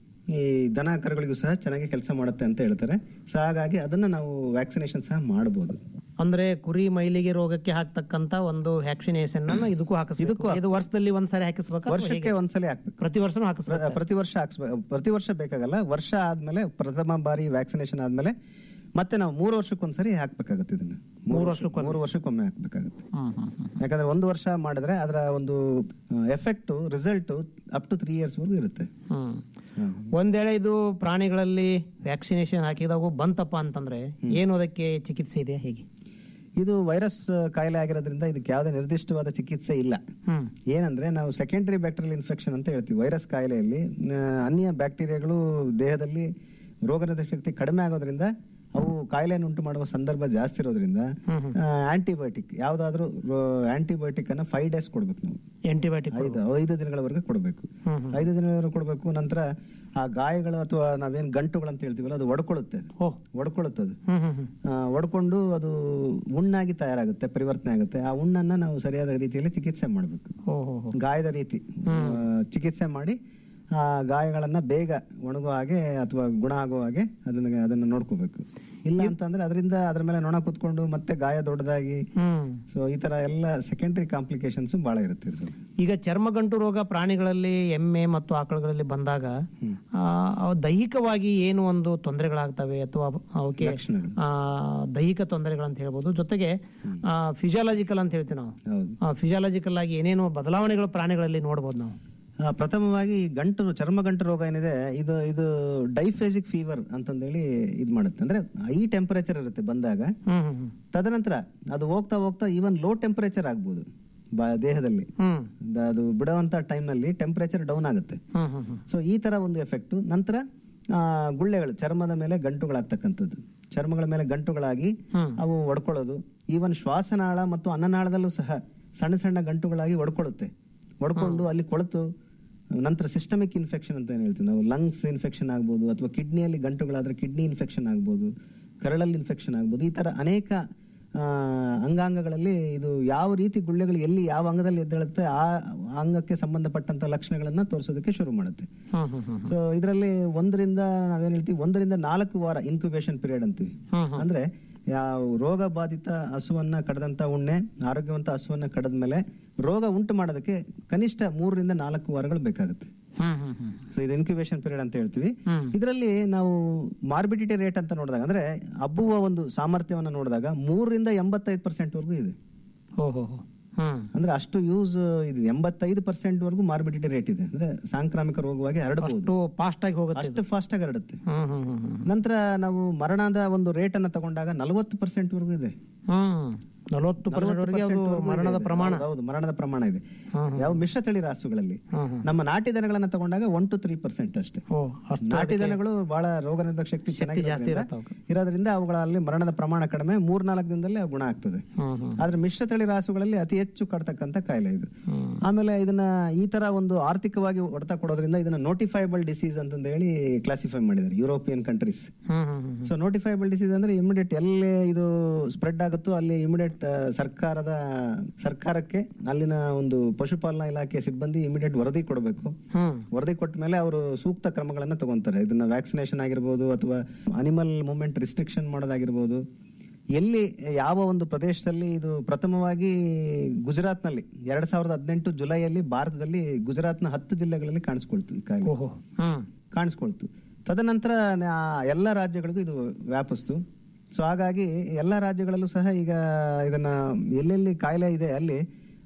ಈ ದನ ಕರುಗಳಿಗೂ ಸಹ ಚೆನ್ನಾಗಿ ಕೆಲಸ ಮಾಡುತ್ತೆ ಅಂತ ಹೇಳ್ತಾರೆ ಸೊ ಹಾಗಾಗಿ ಅದನ್ನ ನಾವು ವ್ಯಾಕ್ಸಿನೇಷನ್ ಸಹ ಮಾಡಬಹುದು ಅಂದ್ರೆ ಕುರಿ ಮೈಲಿಗೆ ರೋಗಕ್ಕೆ ಹಾಕ್ತಕ್ಕಂತ ಒಂದು ವ್ಯಾಕ್ಸಿನೇಷನ್ ಅನ್ನ ಇದಕ್ಕೂ ಹಾಕಿಸ್ಬೇಕು ಇದಕ್ಕೂ ಇದು ವರ್ಷದಲ್ಲಿ ಒಂದ್ಸಾರಿ ಹಾಕಿಸ್ಬೇಕು ವರ್ಷಕ್ಕೆ ಒಂದ್ಸಲ ಹಾಕ್ಬೇಕು ಪ್ರತಿ ವರ್ಷನೂ ಹಾಕಿಸ್ಬೇಕು ಪ್ರ- ಪ್ರತಿ ವರ್ಷ ಹಾಕ್ಸ್ಬೇಕು ಪ್ರತಿ ವರ್ಷ ಬೇಕಾಗಲ್ಲ ವರ್ಷ ಆದ್ಮೇಲೆ ಪ್ರಥಮ ಬಾರಿ ವ್ಯಾಕ್ಸಿನೇಷನ್ ಆದ್ಮೇಲೆ ಮತ್ತೆ ನಾವು ಮೂರು ವರ್ಷಕ್ಕೊಂದ್ಸರಿ ಹಾಕ್ಬೇಕಾಗುತ್ತೆ ಇದನ್ನ ಮೂರು ವರ್ಷ ಮೂರು ವರ್ಷಕ್ಕೊಮ್ಮೆ ಹಾಕ್ಬೇಕಾಗುತ್ತೆ ಯಾಕಂದ್ರೆ ಒಂದು ವರ್ಷ ಮಾಡಿದ್ರೆ ಅದರ ಒಂದು effect result up to three years ವರೆಗೂ ಇರುತ್ತೆ ಹ್ಮ್ ಒಂದ್ ವೇಳೆ ಇದು ಪ್ರಾಣಿಗಳಲ್ಲಿ ವ್ಯಾಕ್ಸಿನೇಷನ್ ಹಾಕಿದಾಗ ಬಂತಪ್ಪ ಅಂತಂದ್ರೆ ಏನು ಅದಕ್ಕೆ ಚಿಕಿತ್ಸೆ ಇದೆ ಹೇಗೆ ಇದು ವೈರಸ್ ಕಾಯಿಲೆ ಆಗಿರೋದ್ರಿಂದ ಇದಕ್ಕೆ ಯಾವುದೇ ನಿರ್ದಿಷ್ಟವಾದ ಚಿಕಿತ್ಸೆ ಇಲ್ಲ ಹ್ಮ್ ಏನಂದ್ರೆ ನಾವು ಸೆಕೆಂಡರಿ ಬ್ಯಾಕ್ಟೀರಿಯಲ್ ಇನ್ಫೆಕ್ಷನ್ ಅಂತ ಹೇಳ್ತೀವಿ ವೈರಸ್ ಕಾಯಿಲೆಯಲ್ಲಿ ಆ, ಅನ್ಯ ಬ್ಯಾಕ್ಟೀರಿಯಾಗಳು ದೇಹದಲ್ಲಿ ರೋಗನಿರೋಧಕ ಶಕ್ತಿ ಕಡಿಮೆ ಆಗೋದ್ರಿಂದ ಅವು ಕಾಯಿಲೆಯನ್ನು ಉಂಟು ಮಾಡುವ ಸಂದರ್ಭ ಜಾಸ್ತಿ ಇರೋದ್ರಿಂದ ಆಂಟಿಬಯೋಟಿಕ್ ಯಾವ್ದಾದ್ರು ಆಂಟಿಬಯೋಟಿಕ್ ಅನ್ನ ಫೈವ್ ಡೇಸ್ ಕೊಡ್ಬೇಕು ನಾವು ಆಂಟಿಬಯೋಟಿಕ್ ಐದು ಐದು ದಿನಗಳವರೆಗೆ ಕೊಡಬೇಕು ಐದು ದಿನಗಳವರೆಗೆ ಕೊಡಬೇಕು ನಂತರ ಆ ಗಾಯಗಳು ಅಥವಾ ನಾವೇನ್ ಗಂಟುಗಳು ಅಂತ ಹೇಳ್ತೀವಲ್ಲ ಅದು ಒಡ್ಕೊಳ್ಳುತ್ತೆ ಒಡ್ಕೊಳ್ಳುತ್ತೆ ಅದು ಹ್ಮ್ ಹ್ಮ್ ಹ್ಮ್ ಆ, ಒಡ್ಕೊಂಡು ಅದು ಹುಣ್ಣಾಗಿ ತಯಾರಾಗುತ್ತೆ ಪರಿವರ್ತನೆ ಆಗುತ್ತೆ ಆ ಹುಣ್ಣನ್ನ ನಾವು ಸರಿಯಾದ ರೀತಿಯಲ್ಲಿ ಚಿಕಿತ್ಸೆ ಮಾಡಬೇಕು ಓ ಹೋ ಹೋ ಗಾಯದ ರೀತಿ ಆ, ಚಿಕಿತ್ಸೆ ಮಾಡಿ ಆ ಗಾಯಗಳನ್ನ ಬೇಗ ಒಣಗುವ ಹಾಗೆ ಅಥವಾ ಗುಣ ಆಗುವ ಹಾಗೆ ಅದನ್ನ ಅದನ್ನ ನೋಡ್ಕೋಬೇಕು ಇಲ್ಲ ಅಂತಂದ್ರೆ ಅದರಿಂದ ಅದ್ರ ಮೇಲೆ ನೊಣ ಕುತ್ಕೊಂಡು ಮತ್ತೆ ಗಾಯ ದೊಡ್ಡದಾಗಿ ಹ್ಮ್ ಸೊ ಈ ತರ ಎಲ್ಲ ಸೆಕೆಂಡರಿ ಕಾಂಪ್ಲಿಕೇಶನ್ಸ್ ಬಹಳ ಇರುತ್ತೆ ಇದ್ರಲ್ಲಿ. ಈಗ ಚರ್ಮಗಂಟು ರೋಗ ಪ್ರಾಣಿಗಳಲ್ಲಿ ಎಮ್ಮೆ ಮತ್ತು ಆಕಳುಗಳಲ್ಲಿ ಬಂದಾಗ ಆ, ಅವು ದೈಹಿಕವಾಗಿ ಏನು ಒಂದು ತೊಂದರೆಗಳಾಗ್ತವೆ ಅಥವಾ ಅವಕ್ಕೆ ಲಕ್ಷಣಗಳು. ಆ, ದೈಹಿಕ ತೊಂದರೆಗಳಂತ ಹೇಳ್ಬೋದು ಜೊತೆಗೆ ಫಿಸಿಯಾಲಜಿಕಲ್ ಅಂತ ಹೇಳ್ತೀವಿ ನಾವು ಹೌದು ಫಿಸಿಯಾಲಜಿಕಲ್ ಆಗಿ ಏನೇನು ಬದಲಾವಣೆಗಳು ಪ್ರಾಣಿಗಳಲ್ಲಿ ನೋಡ್ಬೋದು ನಾವು ಆ, ಪ್ರಥಮವಾಗಿ ಈ ಗಂಟು ಚರ್ಮಗಂಟು ರೋಗ ಏನಿದೆ ಇದು ಇದು ಡೈಫೇಸಿಕ್ ಫೀವರ್ ಅಂತಂದೇಳಿ ಇದು ಮಾಡುತ್ತೆ ಅಂದ್ರೆ ಹೈ ಟೆಂಪರೇಚರ್ ಇರುತ್ತೆ ಬಂದಾಗ ಹ್ಮ್ ಹ್ಮ್ ಹ್ಮ್ ತದನಂತರ ಅದು ಹೋಗ್ತಾ ಹೋಗ್ತಾ ಈವನ್ ಲೋ ಟೆಂಪರೇಚರ್ ಆಗ್ಬೋದು ಬ- ದೇಹದಲ್ಲಿ ಹ್ಮ್ ದ- ಅದು ಬಿಡುವಂತ ಟೈಮ್ ನಲ್ಲಿ ಟೆಂಪರೇಚರ್ ಡೌನ್ ಆಗುತ್ತೆ ಹ್ಮ್ ಹ್ಮ್ ಹ್ಮ್ ಸೊ ಈ ತರ ಒಂದು ಎಫೆಕ್ಟ್ ನಂತರ ಆ, ಗುಳ್ಳೆಗಳು ಚರ್ಮದ ಮೇಲೆ ಗಂಟುಗಳಾಗ್ತಕ್ಕಂಥದ್ದು ಚರ್ಮಗಳ ಮೇಲೆ ಗಂಟುಗಳಾಗಿ ಹ್ಮ್. ಅವು ಒಡ್ಕೊಳ್ಳೋದು ಈವನ್ ಶ್ವಾಸನಾಳ ಮತ್ತು ಅನ್ನನಾಳದಲ್ಲೂ ಸಹ ಸಣ್ಣ ಸಣ್ಣ ಗಂಟುಗಳಾಗಿ ಒಡ್ಕೊಳ್ಳುತ್ತೆ ಒಡ್ಕೊಂಡು ಅಲ್ಲಿ ಕೊಳೆತು ನಂತರ ಸಿಸ್ಟಮಿಕ್ ಇನ್ಫೆಕ್ಷನ್ ಅಂತ ಏನ್ ಹೇಳ್ತೀವಿ ನಾವು ಲಂಗ್ಸ್ ಇನ್ಫೆಕ್ಷನ್ ಆಗ್ಬೋದು ಅಥವಾ ಕಿಡ್ನಿಯಲ್ಲಿ ಗಂಟುಗಳಾದ್ರೆ ಕಿಡ್ನಿ ಇನ್ಫೆಕ್ಷನ್ ಆಗ್ಬೋದು ಕರಳಲ್ಲಿ ಇನ್ಫೆಕ್ಷನ್ ಆಗ್ಬೋದು ಈ ತರ ಅನೇಕ ಆ, ಅಂಗಾಂಗಗಳಲ್ಲಿ ಇದು ಯಾವ ರೀತಿ ಗುಳ್ಳೆಗಳು ಎಲ್ಲಿ ಯಾವ ಅಂಗದಲ್ಲಿ ಎದ್ದೇಳುತ್ತೆ ಆ ಅಂಗಕ್ಕೆ ಸಂಬಂಧಪಟ್ಟಂತ ಲಕ್ಷಣಗಳನ್ನ ತೋರಿಸೋದಕ್ಕೆ ಶುರು ಮಾಡುತ್ತೆ ಹ್ಮ್ ಹ್ಮ್ ಹ್ಮ್ ಸೊ ಇದರಲ್ಲಿ ಒಂದರಿಂದ ನಾವೇನ್ ಹೇಳ್ತೀವಿ ಒಂದರಿಂದ ನಾಲ್ಕು ವಾರ ಇನ್ಕ್ಯುಬೇಷನ್ ಪೀರಿಯಡ್ ಅಂತೀವಿ ಹ್ಮ್ ಹ್ಮ್. ಅಂದ್ರೆ ಯಾವ ರೋಗ ಬಾಧಿತ ಹಸುವನ್ನ ಕಡದಂತ ಉಣ್ಣೆ ಆರೋಗ್ಯವಂತ ಹಸುವನ್ನ ಕಡದ್ಮೇಲೆ ರೋಗ ಉಂಟು ಮಾಡೋದಕ್ಕೆ ಕನಿಷ್ಠ ಮೂರರಿಂದ ನಾಲ್ಕು ವಾರಗಳು ಬೇಕಾಗುತ್ತೆ ಹ್ಮ್ ಹ್ಮ್ ಹ್ಮ್ ಸೊ ಇದು ಇನ್ಕ್ಯುಬೇಷನ್ ಪೀರಿಯಡ್ ಅಂತ ಹೇಳ್ತೀವಿ ಹ್ಮ್. ಇದರಲ್ಲಿ ನಾವು ಮಾರ್ಬಿಡಿಟಿ ರೇಟ್ ಅಂತ ನೋಡಿದಾಗ ಅಂದ್ರೆ ಹಬ್ಬುವ ಒಂದು ಸಾಮರ್ಥ್ಯವನ್ನ ನೋಡಿದಾಗ ಮೂರರಿಂದ ಎಂಬತ್ತೈದು ಪರ್ಸೆಂಟ್ ವರೆಗೂ ಇದೆ ಹೋ ಹೋ ಹೋ ಹ್ಮ್ ಅಂದ್ರೆ ಅಷ್ಟು ಯೂಸ್ ಇದು ಎಂಬತ್ತೈದು ಪರ್ಸೆಂಟ್ ವರೆಗೂ ಮಾರ್ಬಿಡಿಟಿ ರೇಟ್ ಇದೆ ಅಂದ್ರೆ ಸಾಂಕ್ರಾಮಿಕ ರೋಗವಾಗಿ ಹರಡಬಹುದು ಅಷ್ಟು ಫಾಸ್ಟ್ ಆಗಿ ಹೋಗುತ್ತೆ ಇದು. ಅಷ್ಟು ಫಾಸ್ಟ್ ಆಗಿ ಹರಡುತ್ತೆ ಹ್ಮ್ ಹ್ಮ್ ಹ್ಮ್ ಹ್ಮ್ ನಂತರ ನಾವು ಮರಣದ ಒಂದು ರೇಟ್ ಅನ್ನ ತಗೊಂಡಾಗ ನಲವತ್ತು ಪರ್ಸೆಂಟ್ ವರೆಗೂ ಇದೆ ಹ್ಮ್ ನಲವತ್ತು ಪರ್ಸೆಂಟ್ ವರೆಗೆ ಅದು 40% ಮರಣದ ಇದೆ. ಪ್ರಮಾಣ ಹೌದು, ಹೌದು ಮರಣದ ಪ್ರಮಾಣ ಇದೆ ಹ್ಮ್ ಹ್ಮ್. ಯಾವ ಮಿಶ್ರ ತಳಿ ರಾಸುಗಳಲ್ಲಿ ಹ್ಮ್ ಹ್ಮ್. ನಮ್ಮ ನಾಟಿ ದನಗಳನ್ನ ತಗೊಂಡಾಗ ಒನ್ ಟು ತ್ರೀ ಪರ್ಸೆಂಟ್ ಅಷ್ಟೇ ಓ ಅಷ್ಟು ನಾಟಿ ಅದಕ್ಕೆ ದನಗಳು ಬಹಳ ರೋಗ ನಿರೋಧಕ ಶಕ್ತಿ ಚೆನ್ನಾಗಿ ಜಾಸ್ತಿ ಇರೋದ್ರಿಂದ- ಇರುತ್ತೆ ಅವಕ್ಕೆ. ಇರೋದ್ರಿಂದ ಅವುಗಳಲ್ಲಿ ಮರಣದ ಪ್ರಮಾಣ ಕಡಿಮೆ ಮೂರ್ನಾಲ್ಕು ದಿನದಲ್ಲೇ ಅವು ಗುಣ ಆಗ್ತದೆ ಹ್ಮ್ ಹ್ಮ್ ಆದ್ರೆ ಮಿಶ್ರ ತಳಿ ರಾಸುಗಳಲ್ಲಿ ಅತಿ ಹೆಚ್ಚು ಕಡ್ತಕ್ಕಂತ ಕಾಯಿಲೆ ಇದು ಹ್ಮ್. ಆಮೇಲೆ ಇದನ್ನ ಈ ತರ ಒಂದು ಆರ್ಥಿಕವಾಗಿ ಹೊಡೆತ ಕೊಡೋದ್ರಿಂದ ಇದನ್ನ ನೋಟಿಫೈಬಲ್ ಡಿಸೀಸ್ ಅಂತ ಹೇಳಿ ಕ್ಲಾಸಿಫೈ ಮಾಡಿದ್ದಾರೆ ಯುರೋಪಿಯನ್ ಕಂಟ್ರೀಸ್ ಹ್ಮ್ ಹ್ಮ್ ಹ್ಮ್ ಸೊ ನೋಟಿಫೈಬಲ್ ಡಿಸೀಸ್ ಅಂದ್ರೆ ಇಮಿಡಿಯೇಟ್ ಎಲ್ಲಿ ಇದು ಸ್ಪ್ರೆಡ್ ಆಗುತ್ತೋ ಅಲ್ಲಿ ಇಮಿಡಿಯೇಟ್ ಸರ್ಕಾರದ ಸರ್ಕಾರಕ್ಕೆ ಅಲ್ಲಿನ ಒಂದು ಪಶುಪಾಲನಾ ಇಲಾಖೆ ಸಿಬ್ಬಂದಿ ಇಮಿಡಿಯೇಟ್ ವರದಿ ಕೊಡಬೇಕು ಹ್ಮ್ ವರದಿ ಕೊಟ್ಟ ಮೇಲೆ ಅವರು ಸೂಕ್ತ ಕ್ರಮಗಳನ್ನ ತಗೊಂತಾರೆ ಇದನ್ನ ವ್ಯಾಕ್ಸಿನೇಷನ್ ಆಗಿರ್ಬೋದು ಅಥವಾ ಅನಿಮಲ್ ಮೂವ್ಮೆಂಟ್ ರಿಸ್ಟ್ರಿಕ್ಷನ್ ಮಾಡೋದಾಗಿರ್ಬೋದು ಎಲ್ಲಿ ಯಾವ ಒಂದು ಪ್ರದೇಶದಲ್ಲಿ ಇದು ಪ್ರಥಮವಾಗಿ ಗುಜರಾತ್ನಲ್ಲಿ ಎರಡ್ ಸಾವಿರದ ಹದಿನೆಂಟು ಜುಲೈಯಲ್ಲಿ ಭಾರತದಲ್ಲಿ ಗುಜರಾತ್ನ ಹತ್ತು ಜಿಲ್ಲೆಗಳಲ್ಲಿ ಕಾಣಿಸ್ಕೊಳ್ತು ಈ ಕಾಯಿಲೆ ಓಹೋ ಹ್ಮ್ ಕಾಣಿಸ್ಕೊಳ್ತು ತದನಂತರ ನಾ- ಎಲ್ಲ ರಾಜ್ಯಗಳಿಗೂ ಇದು ವ್ಯಾಪಿಸ್ತು ಸೊ ಹಾಗಾಗಿ ಎಲ್ಲ ರಾಜ್ಯಗಳಲ್ಲೂ ಸಹ ಈಗ ಇದನ್ನ ಎಲ್ಲೆಲ್ಲಿ ಕಾಯಿಲೆ ಇದೆ ಅಲ್ಲಿ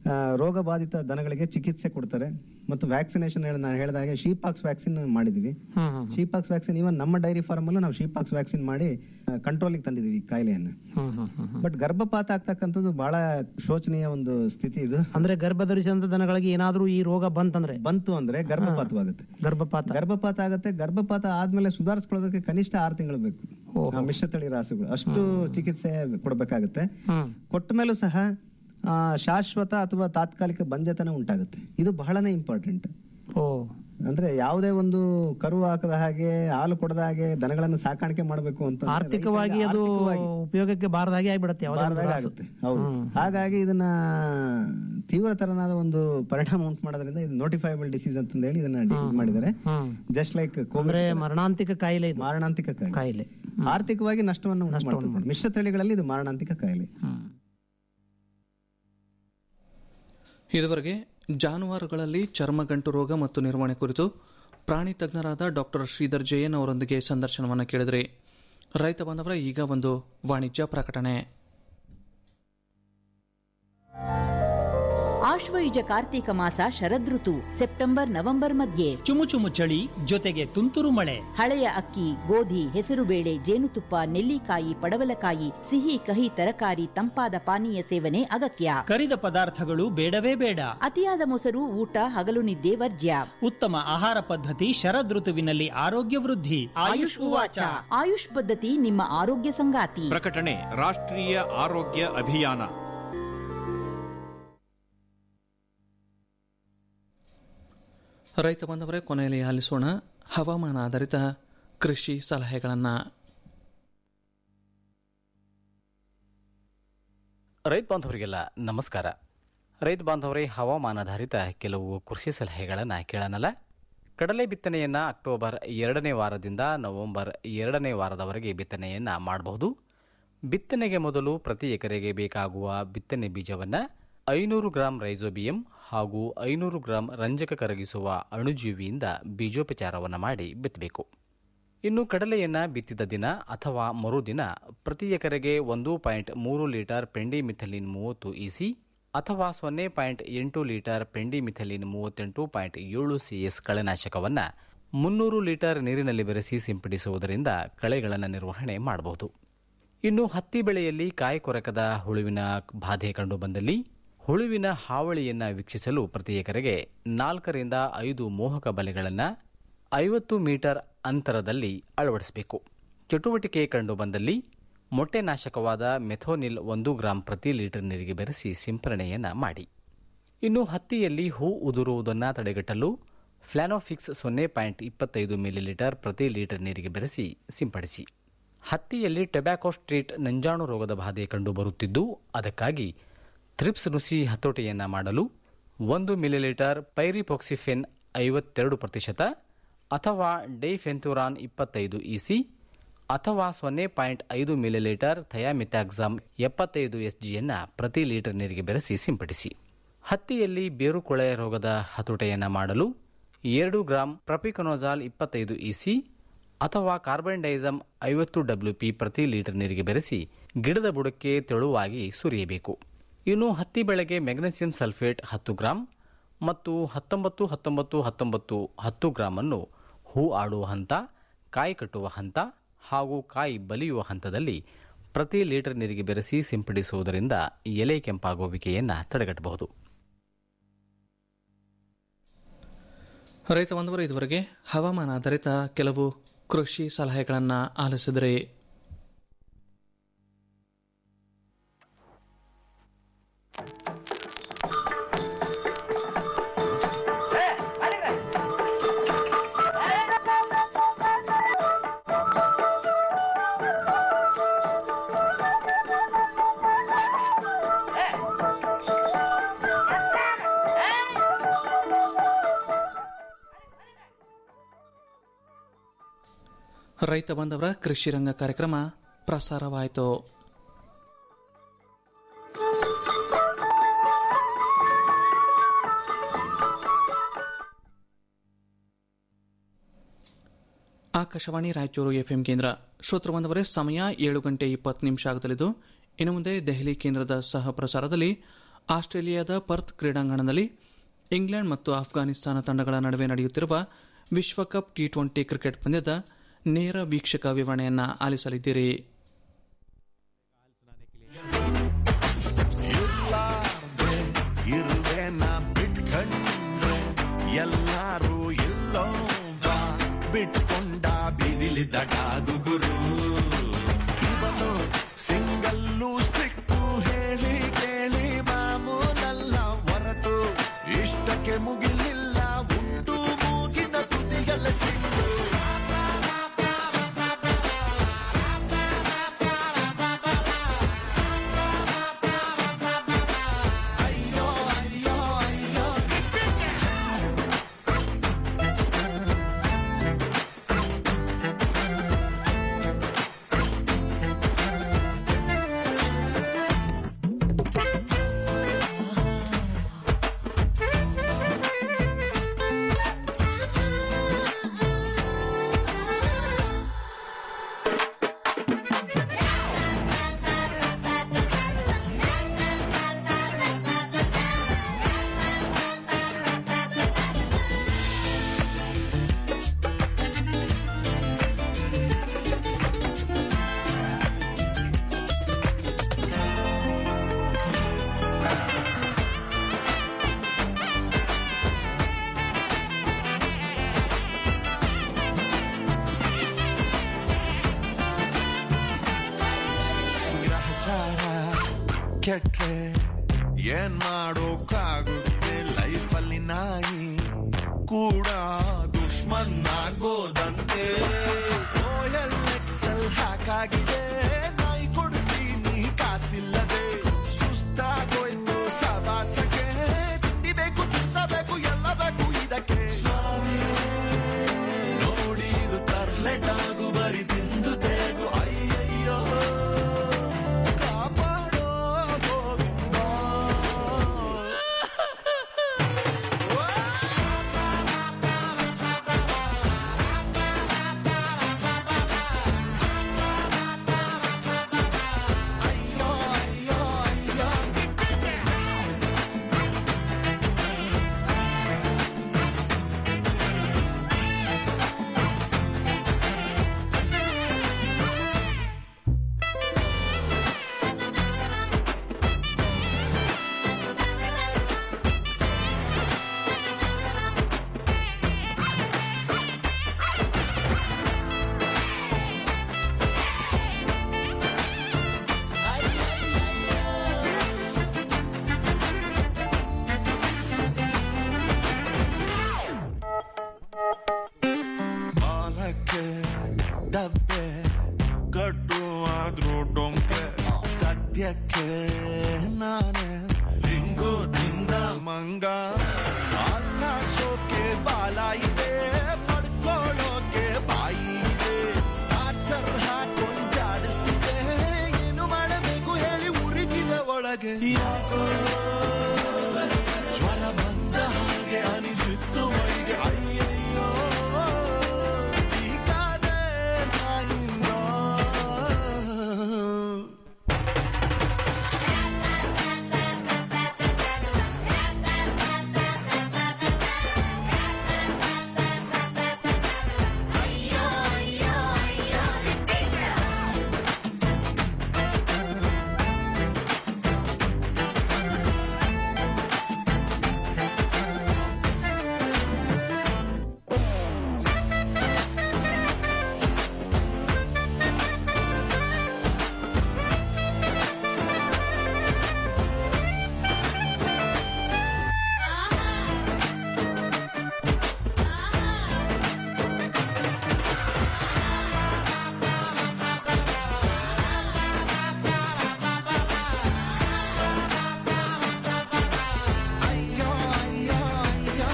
ಆ, ರೋಗ ಬಾಧಿತ ದನಗಳಿಗೆ ಚಿಕಿತ್ಸೆ ಕೊಡ್ತಾರೆ ಮತ್ತು ವ್ಯಾಕ್ಸಿನೇಷನ್ ನಾನು ಹೇಳಿದ ಹಾಗೆ ಶೀಪಾಕ್ಸ್ ವ್ಯಾಕ್ಸಿನ್ ಮಾಡಿದ್ವಿ ಶೀಪಾಕ್ಸ್ ವ್ಯಾಕ್ಸಿನ್ ಇವನ್ ನಮ್ಮ ಡೈರಿ ಫಾರ್ಮ್ ಅಲ್ಲೂ ನಾವು ಶೀಪಾಕ್ಸ್ ವ್ಯಾಕ್ಸಿನ್ ಮಾಡಿ ಕಂಟ್ರೋಲಿಗೆ ತಂದಿದ್ವಿ ಈ ಕಾಯಿಲೆಯನ್ನು ಬಟ್ ಗರ್ಭಪಾತ ಆಗ್ತಕ್ಕಂಥದ್ದು ಬಹಳ ಶೋಚನೀಯ ಒಂದು ಸ್ಥಿತಿ ಇದು ಅಂದ್ರೆ ಗರ್ಭ ಧರಿಸಿದಂತ ದನಗಳಿಗೆ ಏನಾದ್ರೂ ಈ ರೋಗ ಬಂತಂದ್ರೆ ಬಂತು ಅಂದ್ರೆ ಗರ್ಭಪಾತವಾಗುತ್ತೆ ಗರ್ಭಪಾತ ಗರ್ಭಪಾತ ಆಗುತ್ತೆ ಗರ್ಭಪಾತ ಆದ್ಮೇಲೆ ಸುಧಾರಿಸ್ಕೊಳ್ಳೋದಕ್ಕೆ ಕನಿಷ್ಠ ಆರು ತಿಂಗಳು ಬೇಕು ಆ ಮಿಶ್ರತಳಿ ರಾಸುಗಳು ಅಷ್ಟು ಚಿಕಿತ್ಸೆ ಕೊಡ್ಬೇಕಾಗುತ್ತೆ ಕೊಟ್ಟ ಮೇಲೂ ಸಹ ಆ, ಶಾಶ್ವತ ಅಥವಾ ತಾತ್ಕಾಲಿಕ ಬಂಜತನ ಉಂಟಾಗುತ್ತೆ ಇದು ಬಹಳನೇ ಇಂಪಾರ್ಟೆಂಟ್ ಓ ಅಂದ್ರೆ ಯಾವುದೇ ಒಂದು ಕರು ಹಾಕದ ಹಾಗೆ ಹಾಲು ಕೊಡದ ಹಾಗೆ ದನಗಳನ್ನು ಸಾಕಾಣಿಕೆ ಮಾಡಬೇಕು ಅಂತ ಆರ್ಥಿಕವಾಗಿ ಅದು ಉಪಯೋಗಕ್ಕೆ ಬಾರದಾಗೆ ಆಗ್ಬಿಡುತ್ತೆ ಯಾವುದೇ ಒಂದು ಬಾರದಾಗ ರಾಸು. ಆಗುತ್ತೆ ಹೌದು ಹಾಗಾಗಿ ಇದನ್ನ ತೀವ್ರತರನಾದ ಒಂದು ಪರಿಣಾಮ ಉಂಟು ಮಾಡೋದ್ರಿಂದ ಇದು ನೋಟಿಫೈಬಲ್ ಡಿಸೀಸ್ ಅಂತ ಹೇಳಿ ಇದನ್ನ ಡಿಸೀಸ್ ಮಾಡಿದ್ದಾರೆ ಜಸ್ಟ್ ಲೈಕ್ ಅಂದ್ರೆ ಮರಣಾಂತಿಕ ಕಾಯಿಲೆ ಇದು ಮಾರಣಾಂತಿಕ ಕಾಯಿಲೆ ಕಾಯಿಲೆ ಆರ್ಥಿಕವಾಗಿ ನಷ್ಟವನ್ನು ಉಂಟು ಮಾಡ್ತದೆ ಮಿಶ್ರ ತಳಿಗಳಲ್ಲಿ ಇದು ಮಾರಣಾಂತಿಕ ಕಾಯಿಲೆ ಇದುವರೆಗೆ ಜಾನುವಾರುಗಳಲ್ಲಿ ಚರ್ಮಗಂಟು ರೋಗ ಮತ್ತು ನಿರ್ವಹಣೆ ಕುರಿತು ಪ್ರಾಣಿ ತಜ್ಞರಾದ ಡಾಕ್ಟರ್ ಶ್ರೀಧರ್ ಜಯನ್ ಅವರೊಂದಿಗೆ ಸಂದರ್ಶನವನ್ನು ಕೇಳಿದ್ರಿ ರೈತ ಬಾಂಧವರ ಈಗ ಒಂದು ವಾಣಿಜ್ಯ ಪ್ರಕಟಣೆ ಆಶ್ವಯುಜ ಕಾರ್ತೀಕ ಮಾಸ ಶರದೃತು ಸೆಪ್ಟೆಂಬರ್ ನವೆಂಬರ್ ಮಧ್ಯೆ ಚುಮು ಚುಮು ಚಳಿ ಜೊತೆಗೆ ತುಂತುರು ಮಳೆ ಹಳೆಯ ಅಕ್ಕಿ ಗೋಧಿ ಹೆಸರುಬೇಳೆ ಜೇನುತುಪ್ಪ ನೆಲ್ಲಿಕಾಯಿ ಪಡವಲಕಾಯಿ ಸಿಹಿ ಕಹಿ ತರಕಾರಿ ತಂಪಾದ ಪಾನೀಯ ಸೇವನೆ ಅಗತ್ಯ ಕರಿದ ಪದಾರ್ಥಗಳು ಬೇಡವೇ ಬೇಡ ಅತಿಯಾದ ಮೊಸರು ಊಟ ಹಗಲು ನಿದ್ದೆ ವರ್ಜ್ಯ ಉತ್ತಮ ಆಹಾರ ಪದ್ಧತಿ ಶರದೃತುವಿನಲ್ಲಿ ಆರೋಗ್ಯ ವೃದ್ಧಿ ಆಯುಷ್ ಉವಾಚ ಆಯುಷ್ ಪದ್ಧತಿ ನಿಮ್ಮ ಆರೋಗ್ಯ ಸಂಗಾತಿ ಪ್ರಕಟಣೆ ರಾಷ್ಟ್ರೀಯ ಆರೋಗ್ಯ ಅಭಿಯಾನ ರೈತ ಬಾಂಧವರೇ ಕೊನೆಯಲ್ಲಿ ಆಲಿಸೋಣ ಹವಾಮಾನ ಆಧಾರಿತ ಕೃಷಿ ಸಲಹೆಗಳನ್ನು ರೈತ ಬಾಂಧವರಿಗೆಲ್ಲ ನಮಸ್ಕಾರ ರೈತ ಬಾಂಧವರೇ ಹವಾಮಾನಾಧಾರಿತ ಕೆಲವು ಕೃಷಿ ಸಲಹೆಗಳನ್ನು ಕೇಳೋಣಲ್ಲ ಕಡಲೆ ಬಿತ್ತನೆಯನ್ನು ಅಕ್ಟೋಬರ್ ಎರಡನೇ ವಾರದಿಂದ ನವೆಂಬರ್ ಎರಡನೇ ವಾರದವರೆಗೆ ಬಿತ್ತನೆಯನ್ನು ಮಾಡಬಹುದು ಬಿತ್ತನೆಗೆ ಮೊದಲು ಪ್ರತಿ ಎಕರೆಗೆ ಬೇಕಾಗುವ ಬಿತ್ತನೆ ಬೀಜವನ್ನು ಐನೂರು ಗ್ರಾಂ ರೈಸೋಬಿಯಂ ಹಾಗೂ ಐನೂರು ಗ್ರಾಂ ರಂಜಕ ಕರಗಿಸುವ ಅಣುಜೀವಿಯಿಂದ ಬೀಜೋಪಚಾರವನ್ನು ಮಾಡಿ ಬಿತ್ತಬೇಕು ಇನ್ನು ಕಡಲೆಯನ್ನು ಬಿತ್ತಿದ ದಿನ ಅಥವಾ ಮರುದಿನ ಪ್ರತಿ ಎಕರೆಗೆ ಒಂದು ಪಾಯಿಂಟ್ ಮೂರು ಲೀಟರ್ ಪೆಂಡಿಮಿಥಲಿನ್ ಮೂವತ್ತು ಇಸಿ ಅಥವಾ ಸೊನ್ನೆ ಪಾಯಿಂಟ್ ಎಂಟು ಲೀಟರ್ ಪೆಂಡಿಮಿಥಲಿನ್ ಮೂವತ್ತೆಂಟು ಪಾಯಿಂಟ್ ಏಳು ಸಿಎಸ್ ಕಳೆನಾಶಕವನ್ನು ಮುನ್ನೂರು ಲೀಟರ್ ನೀರಿನಲ್ಲಿ ಬೆರೆಸಿ ಸಿಂಪಡಿಸುವುದರಿಂದ ಕಳೆಗಳನ್ನು ನಿರ್ವಹಣೆ ಮಾಡಬಹುದು ಇನ್ನು ಹತ್ತಿ ಬೆಳೆಯಲ್ಲಿ ಕಾಯಿ ಕೊರಕದ ಹುಳುವಿನ ಬಾಧೆ ಕಂಡುಬಂದಲ್ಲಿ ಹುಳುವಿನ ಹಾವಳಿಯನ್ನು ವೀಕ್ಷಿಸಲು ಪ್ರತಿ ಎಕರೆಗೆ ನಾಲ್ಕರಿಂದ ಐದು ಮೋಹಕ ಬಲೆಗಳನ್ನು ಐವತ್ತು ಮೀಟರ್ ಅಂತರದಲ್ಲಿ ಅಳವಡಿಸಬೇಕು ಚಟುವಟಿಕೆ ಕಂಡುಬಂದಲ್ಲಿ ಮೊಟ್ಟೆ ನಾಶಕವಾದ ಮೆಥೋನಿಲ್ ಒಂದು ಗ್ರಾಂ ಪ್ರತಿ ಲೀಟರ್ ನೀರಿಗೆ ಬೆರೆಸಿ ಸಿಂಪರಣೆಯನ್ನು ಮಾಡಿ ಇನ್ನು ಹತ್ತಿಯಲ್ಲಿ ಹೂ ಉದುರುವುದನ್ನು ತಡೆಗಟ್ಟಲು ಫ್ಲಾನೋಫಿಕ್ಸ್ ಸೊನ್ನೆ ಪಾಯಿಂಟ್ ಇಪ್ಪತ್ತೈದು ಮಿಲಿಲೀಟರ್ ಪ್ರತಿ ಲೀಟರ್ ನೀರಿಗೆ ಬೆರೆಸಿ ಸಿಂಪಡಿಸಿ ಹತ್ತಿಯಲ್ಲಿ ಟೊಬ್ಯಾಕೊ ಸ್ಟ್ರೀಟ್ ನಂಜಾಣು ರೋಗದ ಬಾಧೆ ಕಂಡುಬರುತ್ತಿದ್ದು ಅದಕ್ಕಾಗಿ ಥ್ರಿಪ್ಸ್ ನುಸಿ ಹತೋಟಿಯನ್ನು ಮಾಡಲು ಒಂದು ಮಿಲಿಲೀಟರ್ ಪೈರಿಪೊಕ್ಸಿಫೆನ್ ಐವತ್ತೆರಡು ಪ್ರತಿಶತ ಅಥವಾ ಡೈಫೆಂಥುರಾನ್ ಇಪ್ಪತ್ತೈದು ಇಸಿ ಅಥವಾ ಸೊನ್ನೆ ಪಾಯಿಂಟ್ ಐದು ಮಿಲಿಲೀಟರ್ ಥಯಾಮಿಥಾಕ್ಸಾಮ್ ಎಪ್ಪತ್ತೈದು ಎಸ್ಜಿಯನ್ನು ಪ್ರತಿ ಲೀಟರ್ ನೀರಿಗೆ ಬೆರೆಸಿ ಸಿಂಪಡಿಸಿ ಹತ್ತಿಯಲ್ಲಿ ಬೇರುಕೊಳೆ ರೋಗದ ಹತೋಟೆಯನ್ನು ಮಾಡಲು ಎರಡು ಗ್ರಾಂ ಪ್ರಪಿಕೊನೋಜಾಲ್ ಇಪ್ಪತ್ತೈದು ಇಸಿ ಅಥವಾ ಕಾರ್ಬನ್ ಡೈಸಮ್ ಐವತ್ತು ಡಬ್ಲ್ಯೂಪಿ ಪ್ರತಿ ಲೀಟರ್ ನೀರಿಗೆ ಬೆರೆಸಿ ಗಿಡದ ಬುಡಕ್ಕೆ ತೆಳುವಾಗಿ ಸುರಿಯಬೇಕು ಇನ್ನು ಹತ್ತಿ ಬೆಳೆಗೆ ಮೆಗ್ನೆಸಿಯಂ ಸಲ್ಫೇಟ್ ಹತ್ತು ಗ್ರಾಂ ಮತ್ತು ಹತ್ತೊಂಬತ್ತು ಹತ್ತೊಂಬತ್ತು ಹತ್ತೊಂಬತ್ತು ಹತ್ತು ಗ್ರಾಂ ಅನ್ನು ಹೂ ಆಡುವ ಹಂತ ಕಾಯಿ ಕಟ್ಟುವ ಹಂತ ಹಾಗೂ ಕಾಯಿ ಬಲಿಯುವ ಹಂತದಲ್ಲಿ ಪ್ರತಿ ಲೀಟರ್ ನೀರಿಗೆ ಬೆರೆಸಿ ಸಿಂಪಡಿಸುವುದರಿಂದ ಎಲೆ ಕೆಂಪಾಗುವಿಕೆಯನ್ನು ತಡೆಗಟ್ಟಬಹುದು ರೈತ ಬಾಂಧವರು ಇದುವರೆಗೆ ಹವಾಮಾನ ಆಧಾರಿತ ಕೆಲವು ಕೃಷಿ ಸಲಹೆಗಳನ್ನು ಆಲಿಸಿದರೆ ರೈತ ಬಾಂಧವರ ಕೃಷಿ ರಂಗ ಕಾರ್ಯಕ್ರಮ ಪ್ರಸಾರವಾಯಿತು ಆಕಾಶವಾಣಿ ರಾಯಚೂರು ಎಫ್ಎಂ ಕೇಂದ್ರ ಶ್ರೋತೃ ಬಾಂಧವರೇ ಸಮಯ ಏಳು ಗಂಟೆ ಇಪ್ಪತ್ತು ನಿಮಿಷ ಆಗಲಿದ್ದು ಇನ್ನು ಮುಂದೆ ದೆಹಲಿ ಕೇಂದ್ರದ ಸಹ ಪ್ರಸಾರದಲ್ಲಿ ಆಸ್ಟ್ರೇಲಿಯಾದ ಪರ್ತ್ ಕ್ರೀಡಾಂಗಣದಲ್ಲಿ ಇಂಗ್ಲೆಂಡ್ ಮತ್ತು ಆಫ್ಘಾನಿಸ್ತಾನ ತಂಡಗಳ ನಡುವೆ ನಡೆಯುತ್ತಿರುವ ವಿಶ್ವಕಪ್ ಟಿ ಟ್ವೆಂಟಿ ಕ್ರಿಕೆಟ್ ಪಂದ್ಯದ ನೇರ ವೀಕ್ಷಕ ವಿವರಣೆಯನ್ನು ಆಲಿಸಲಿದ್ದೀರಿ ಇರ್ಲಾರ್ದೆ ಇರುವೆನ ಬಿಟ್ಕಂಡ್ರೆ ಎಲ್ಲಾರು ಎಲ್ಲೋ ಬಾ ಬಿಟ್ಕೊಂಡ ಬಿದಿಲಿದ್ದ ಗುರು ಇವನು ಸಿಂಗಲ್ಲು ಸ್ಟ್ರಿಕ್ಟು ಹೇಳಿ ಕೇಳಿ ಮಾಮೂಲಲ್ಲ ಹೊರಟು ಇಷ್ಟಕ್ಕೆ ಮುಗಿಲಿಲ್ಲ ಉಂಟು ಮೂಗಿನ ತುದಿಯಲ್ಲ ಸಿಟ್ಟು ಅಯ್ಯೋ ಅಯ್ಯೋ ಅಯ್ಯೋ ಗ್ರಹಚಾರ ಕೆಟ್ರೆ ಏನ್ ಮಾಡೋಕ್ಕಾಗುತ್ತೆ ಲೈಫಲ್ಲಿ ನಾಯಿ ಕೂಡ ದುಶ್ಮನ್ ಆಗೋದಂತೆ ಓಯಲ್ ಎಕ್ಸೆಲ್ ಹಾಕಾಗಿದೆ ನಾಯಿ ಕೊಡ್ತೀನಿ ಕಾಸಿಲ್ಲದೆ ಸುಸ್ತಾಗೋಯ್ತು ಸವಾಸಕ್ಕೆ ತಿಂಡಿ ಬೇಕು ತಿಂತಬೇಕು ಎಲ್ಲ ಬೇಕು ಇದಕ್ಕೆ ಸ್ವಾಮಿ ನೋಡಿ ಇದು ತರ್ಲೆಟಾಗು ಬರಿ ತಿಂದು ತೇಗು ಅಯ್ಯಯ್ಯೋ ಕಾಪಾಡೋ ಗೋವಿಂದ ಅಯ್ಯೋ ಅಯ್ಯೋ ಅಯ್ಯೋ ಬಾಲಕ್ಕೆ ಡಬ್ಬೆ ಕಟ್ಟುವಾದ್ರೂ ಡೊಂಕೆ ಸದ್ಯಕ್ಕೆ ನಾನೇ ಲಿಂಗು ತಿಂದ ಮಂಗ ಅನ್ನ ಸೋಕೆ ಬಾಲ ಇದೆ ಪಡ್ಕೊಳ್ಳೋಕೆ ಬಾಯಿ ಇದೆ ಟಾರ್ಚರ್ ಹಾಕೊಂಡು ಜಾಡಿಸ್ತಿದೆ ಏನು ಮಾಡಬೇಕು ಹೇಳಿ ಉರಿತಿದೆ ಒಳಗೆ ಯಾಕೋ ಜ್ವರ ಬಂದ ಹಾಗೆ ಅನಿಸಿತ್ತು ಮೈಗೆ ಅಯ್ಯಯ್ಯೋ ಹೀಗಾದೆ ನಾಯಿನ್ನೋ ಅಯ್ಯೋ ಅಯ್ಯೋ ಅಯ್ಯೋ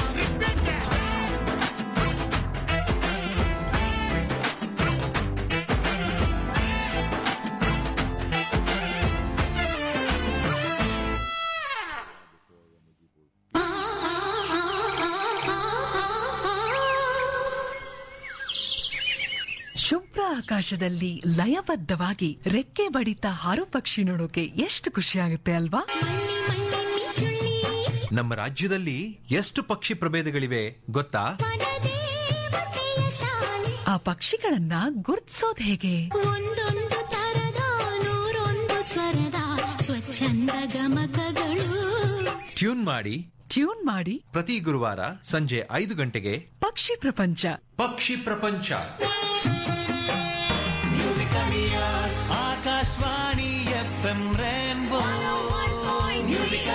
ಶುಭ್ರ ಆಕಾಶದಲ್ಲಿ ಲಯಬದ್ಧವಾಗಿ ರೆಕ್ಕೆ ಬಡಿತ ಹಾರು ಪಕ್ಷಿ ನೋಡೋಕೆ ಎಷ್ಟು ಖುಷಿ ಆಗುತ್ತೆ ಅಲ್ವಾ ನಮ್ಮ ರಾಜ್ಯದಲ್ಲಿ ಎಷ್ಟು ಪಕ್ಷಿ ಪ್ರಭೇದಗಳಿವೆ ಗೊತ್ತಾ ಆ ಪಕ್ಷಿಗಳನ್ನ ಗುರ್ತಿಸೋದ್ ಹೇಗೆ ಒಂದೊಂದು ತರದ ನೂರೊಂದು ಸ್ವರದ ಸ್ವಚ್ಛಂದ ಗಮಕಗಳು ಟ್ಯೂನ್ ಮಾಡಿ ಟ್ಯೂನ್ ಮಾಡಿ ಪ್ರತಿ ಗುರುವಾರ ಸಂಜೆ ಐದು ಗಂಟೆಗೆ ಪಕ್ಷಿ ಪ್ರಪಂಚ ಪಕ್ಷಿ ಪ್ರಪಂಚ Akashvani F M rainbow music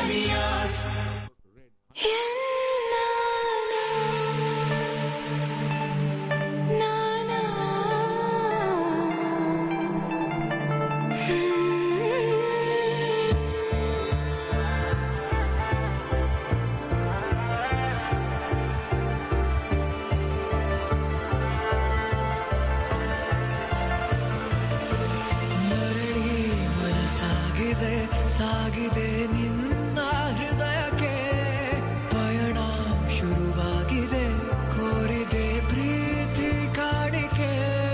ಮರಳಿ ಮನಸಾಗಿದೆ ಸಾಗಿದೆ ನಿನ್ನ ಹೃದಯಕ್ಕೆ ಪಯಣ ಶುರುವಾಗಿದೆ ಕೋರಿದೆ ಪ್ರೀತಿ ಕಾಣಿಕೆ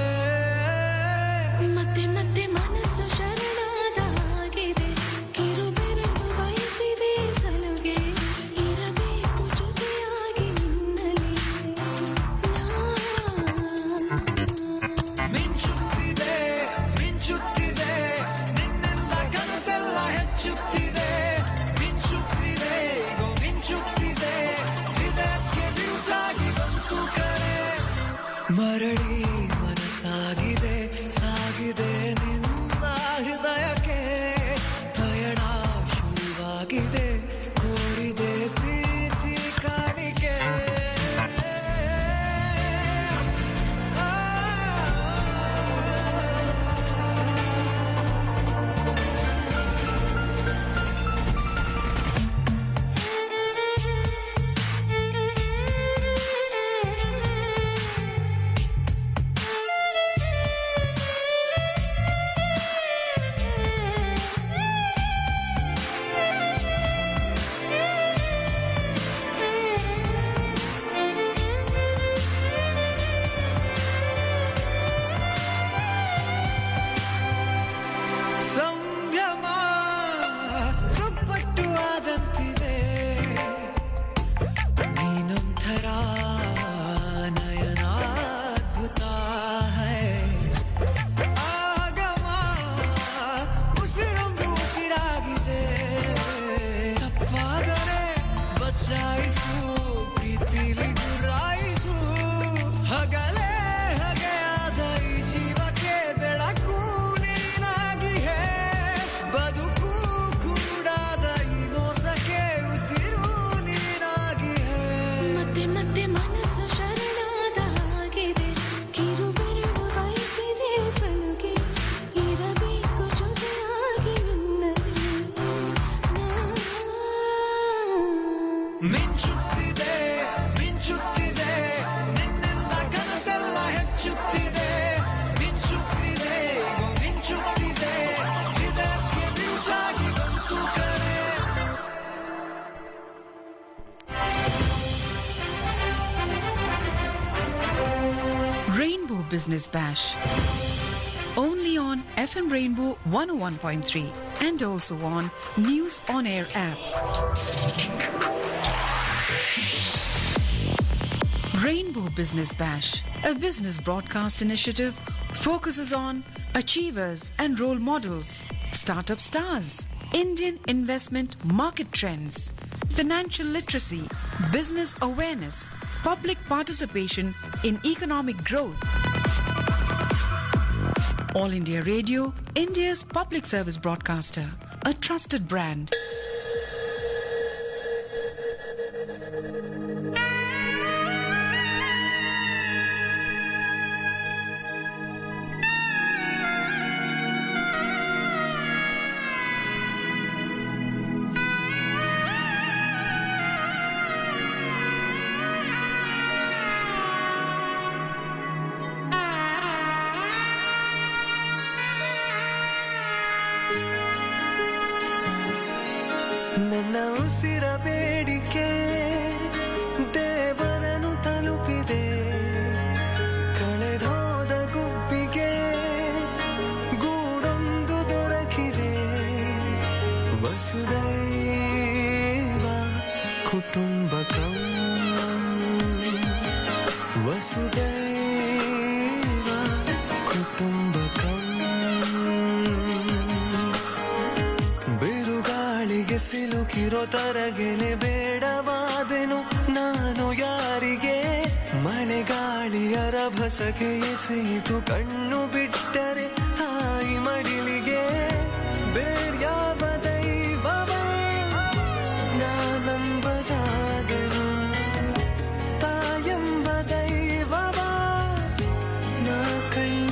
ಮತ್ತೆ ಮತ್ತೆ ಮನಸ್ಸು ಶರಣಾದ ಹಾಗಿದೆ ಕಿರುಬೆರಳು ಬಯಸಿದೆ ಸಲುಗೆ ಇರಬೇಕು ಜೊತೆಯಾಗಿ ನಿನ್ನಲ್ಲಿ ಮಿಂಚುತ್ತಿದೆ ಮಿಂಚುತ್ತಿದೆ ನಿನ್ನಿಂದ ಕನಸೆಲ್ಲ ಹೆಚ್ಚುತ್ತಿದೆ ಮಿಂಚುತ್ತಿದೆ ಗೋ ಮಿಂಚುತ್ತಿದೆ ಹೃದಯಕ್ಕೆ ಬಿರುಸಾಗಿ ಬಂತು ಕರೆ ಮರಳಿ ಮನಸ್ಸಾಗಿದೆ ಸಾಗಿದೆ ನಿನ್ನ ಹೃದಯಕ್ಕೆ ಪಯಣ ಶುರುವಾಗಿದೆ ಕೋರಿದೆ ಪ್ರೀತಿ ಕಾಣಿಕೆ ಸಂಭ್ರಮ ದುಪ್ಪಟ್ಟು ಆದಂತಿದೆ ನೀನೊಂಥರ ನಯನ ಅದ್ಭುತ ಹೈ ಆಗಮ ಉಸಿರೊಂದು ಉಸಿರಾಗಿದೆ ತಪ್ಪಾದರೆ ಬಚಾಯಿಸು ಪ್ರೀತಿಲಿ ಗುರಾಯಿಸು ಹಗಲೇ ಹಗೆಯಾದ ಈ ಜೀವಕ್ಕೆ ಬೆಳಕು ನೀನಾಗಿ ಹೇ ಬದುಕು ಕುರುಡಾದ ಈ ಮೋಸಕ್ಕೆ ಉಸಿರು ನೀನಾಗಿ ಹೇ ಮತ್ತೆ ಮತ್ತೆ ಮನಸ್ಸು ಶರಣಾದ ಹಾಗಿದೆ ಕಿರುಬೆರಳು ಬಯಸಿದೆ ಸಲುಗೆ ಇರಬೇಕು ಜೊತೆಯಾಗಿ ನಿನ್ನಲ್ಲಿ ಮಿಂಚುತ್ತಿದೆ ಮಿಂಚುತ್ತಿದೆ ನಿನ್ನಿಂದ ಕನಸೆಲ್ಲ ಹೆಚ್ಚುತ್ತಿದೆ ಮಿಂಚುತ್ತಿದೆ ಗೋ ಮಿಂಚುತ್ತಿದೆ ಹೃದಯಕ್ಕೆ ಬಿರುಸಾಗಿ ಬಂತು ಕರೆ Rainbow Business Bash. Only on FM Rainbow 101.3 and also on News On Air app. Rainbow Business Bash, a business broadcast initiative, focuses on achievers and role models, startup stars, Indian investment market trends, financial literacy, business awareness, public participation in economic growth. All India Radio, India's public service broadcaster, a trusted brand. ನನ್ನ ಉಸಿರ ಬೇಡಿಕೆ ದೇವರನು ತಲುಪಿದೆ ಕಳೆದೋದ ಗುಬ್ಬಿಗೆ ಗೂಡೊಂದು ದೊರಕಿದೆ ವಸುದೈವ ವಸುದೈವ ಕುಟುಂಬಕಂ ಬಿರುಗಾಳಿಗೆ ಸಿಲುಕಿರೋ ತರಗೆಲೆ ಬೇಡವಾದೆನು ನಾನು ಯಾರಿಗೆ ಮಳೆಗಾಳಿಯ ರಭಸಕ್ಕೆ ಎಸೆಯಿತು ಕಣ್ಣು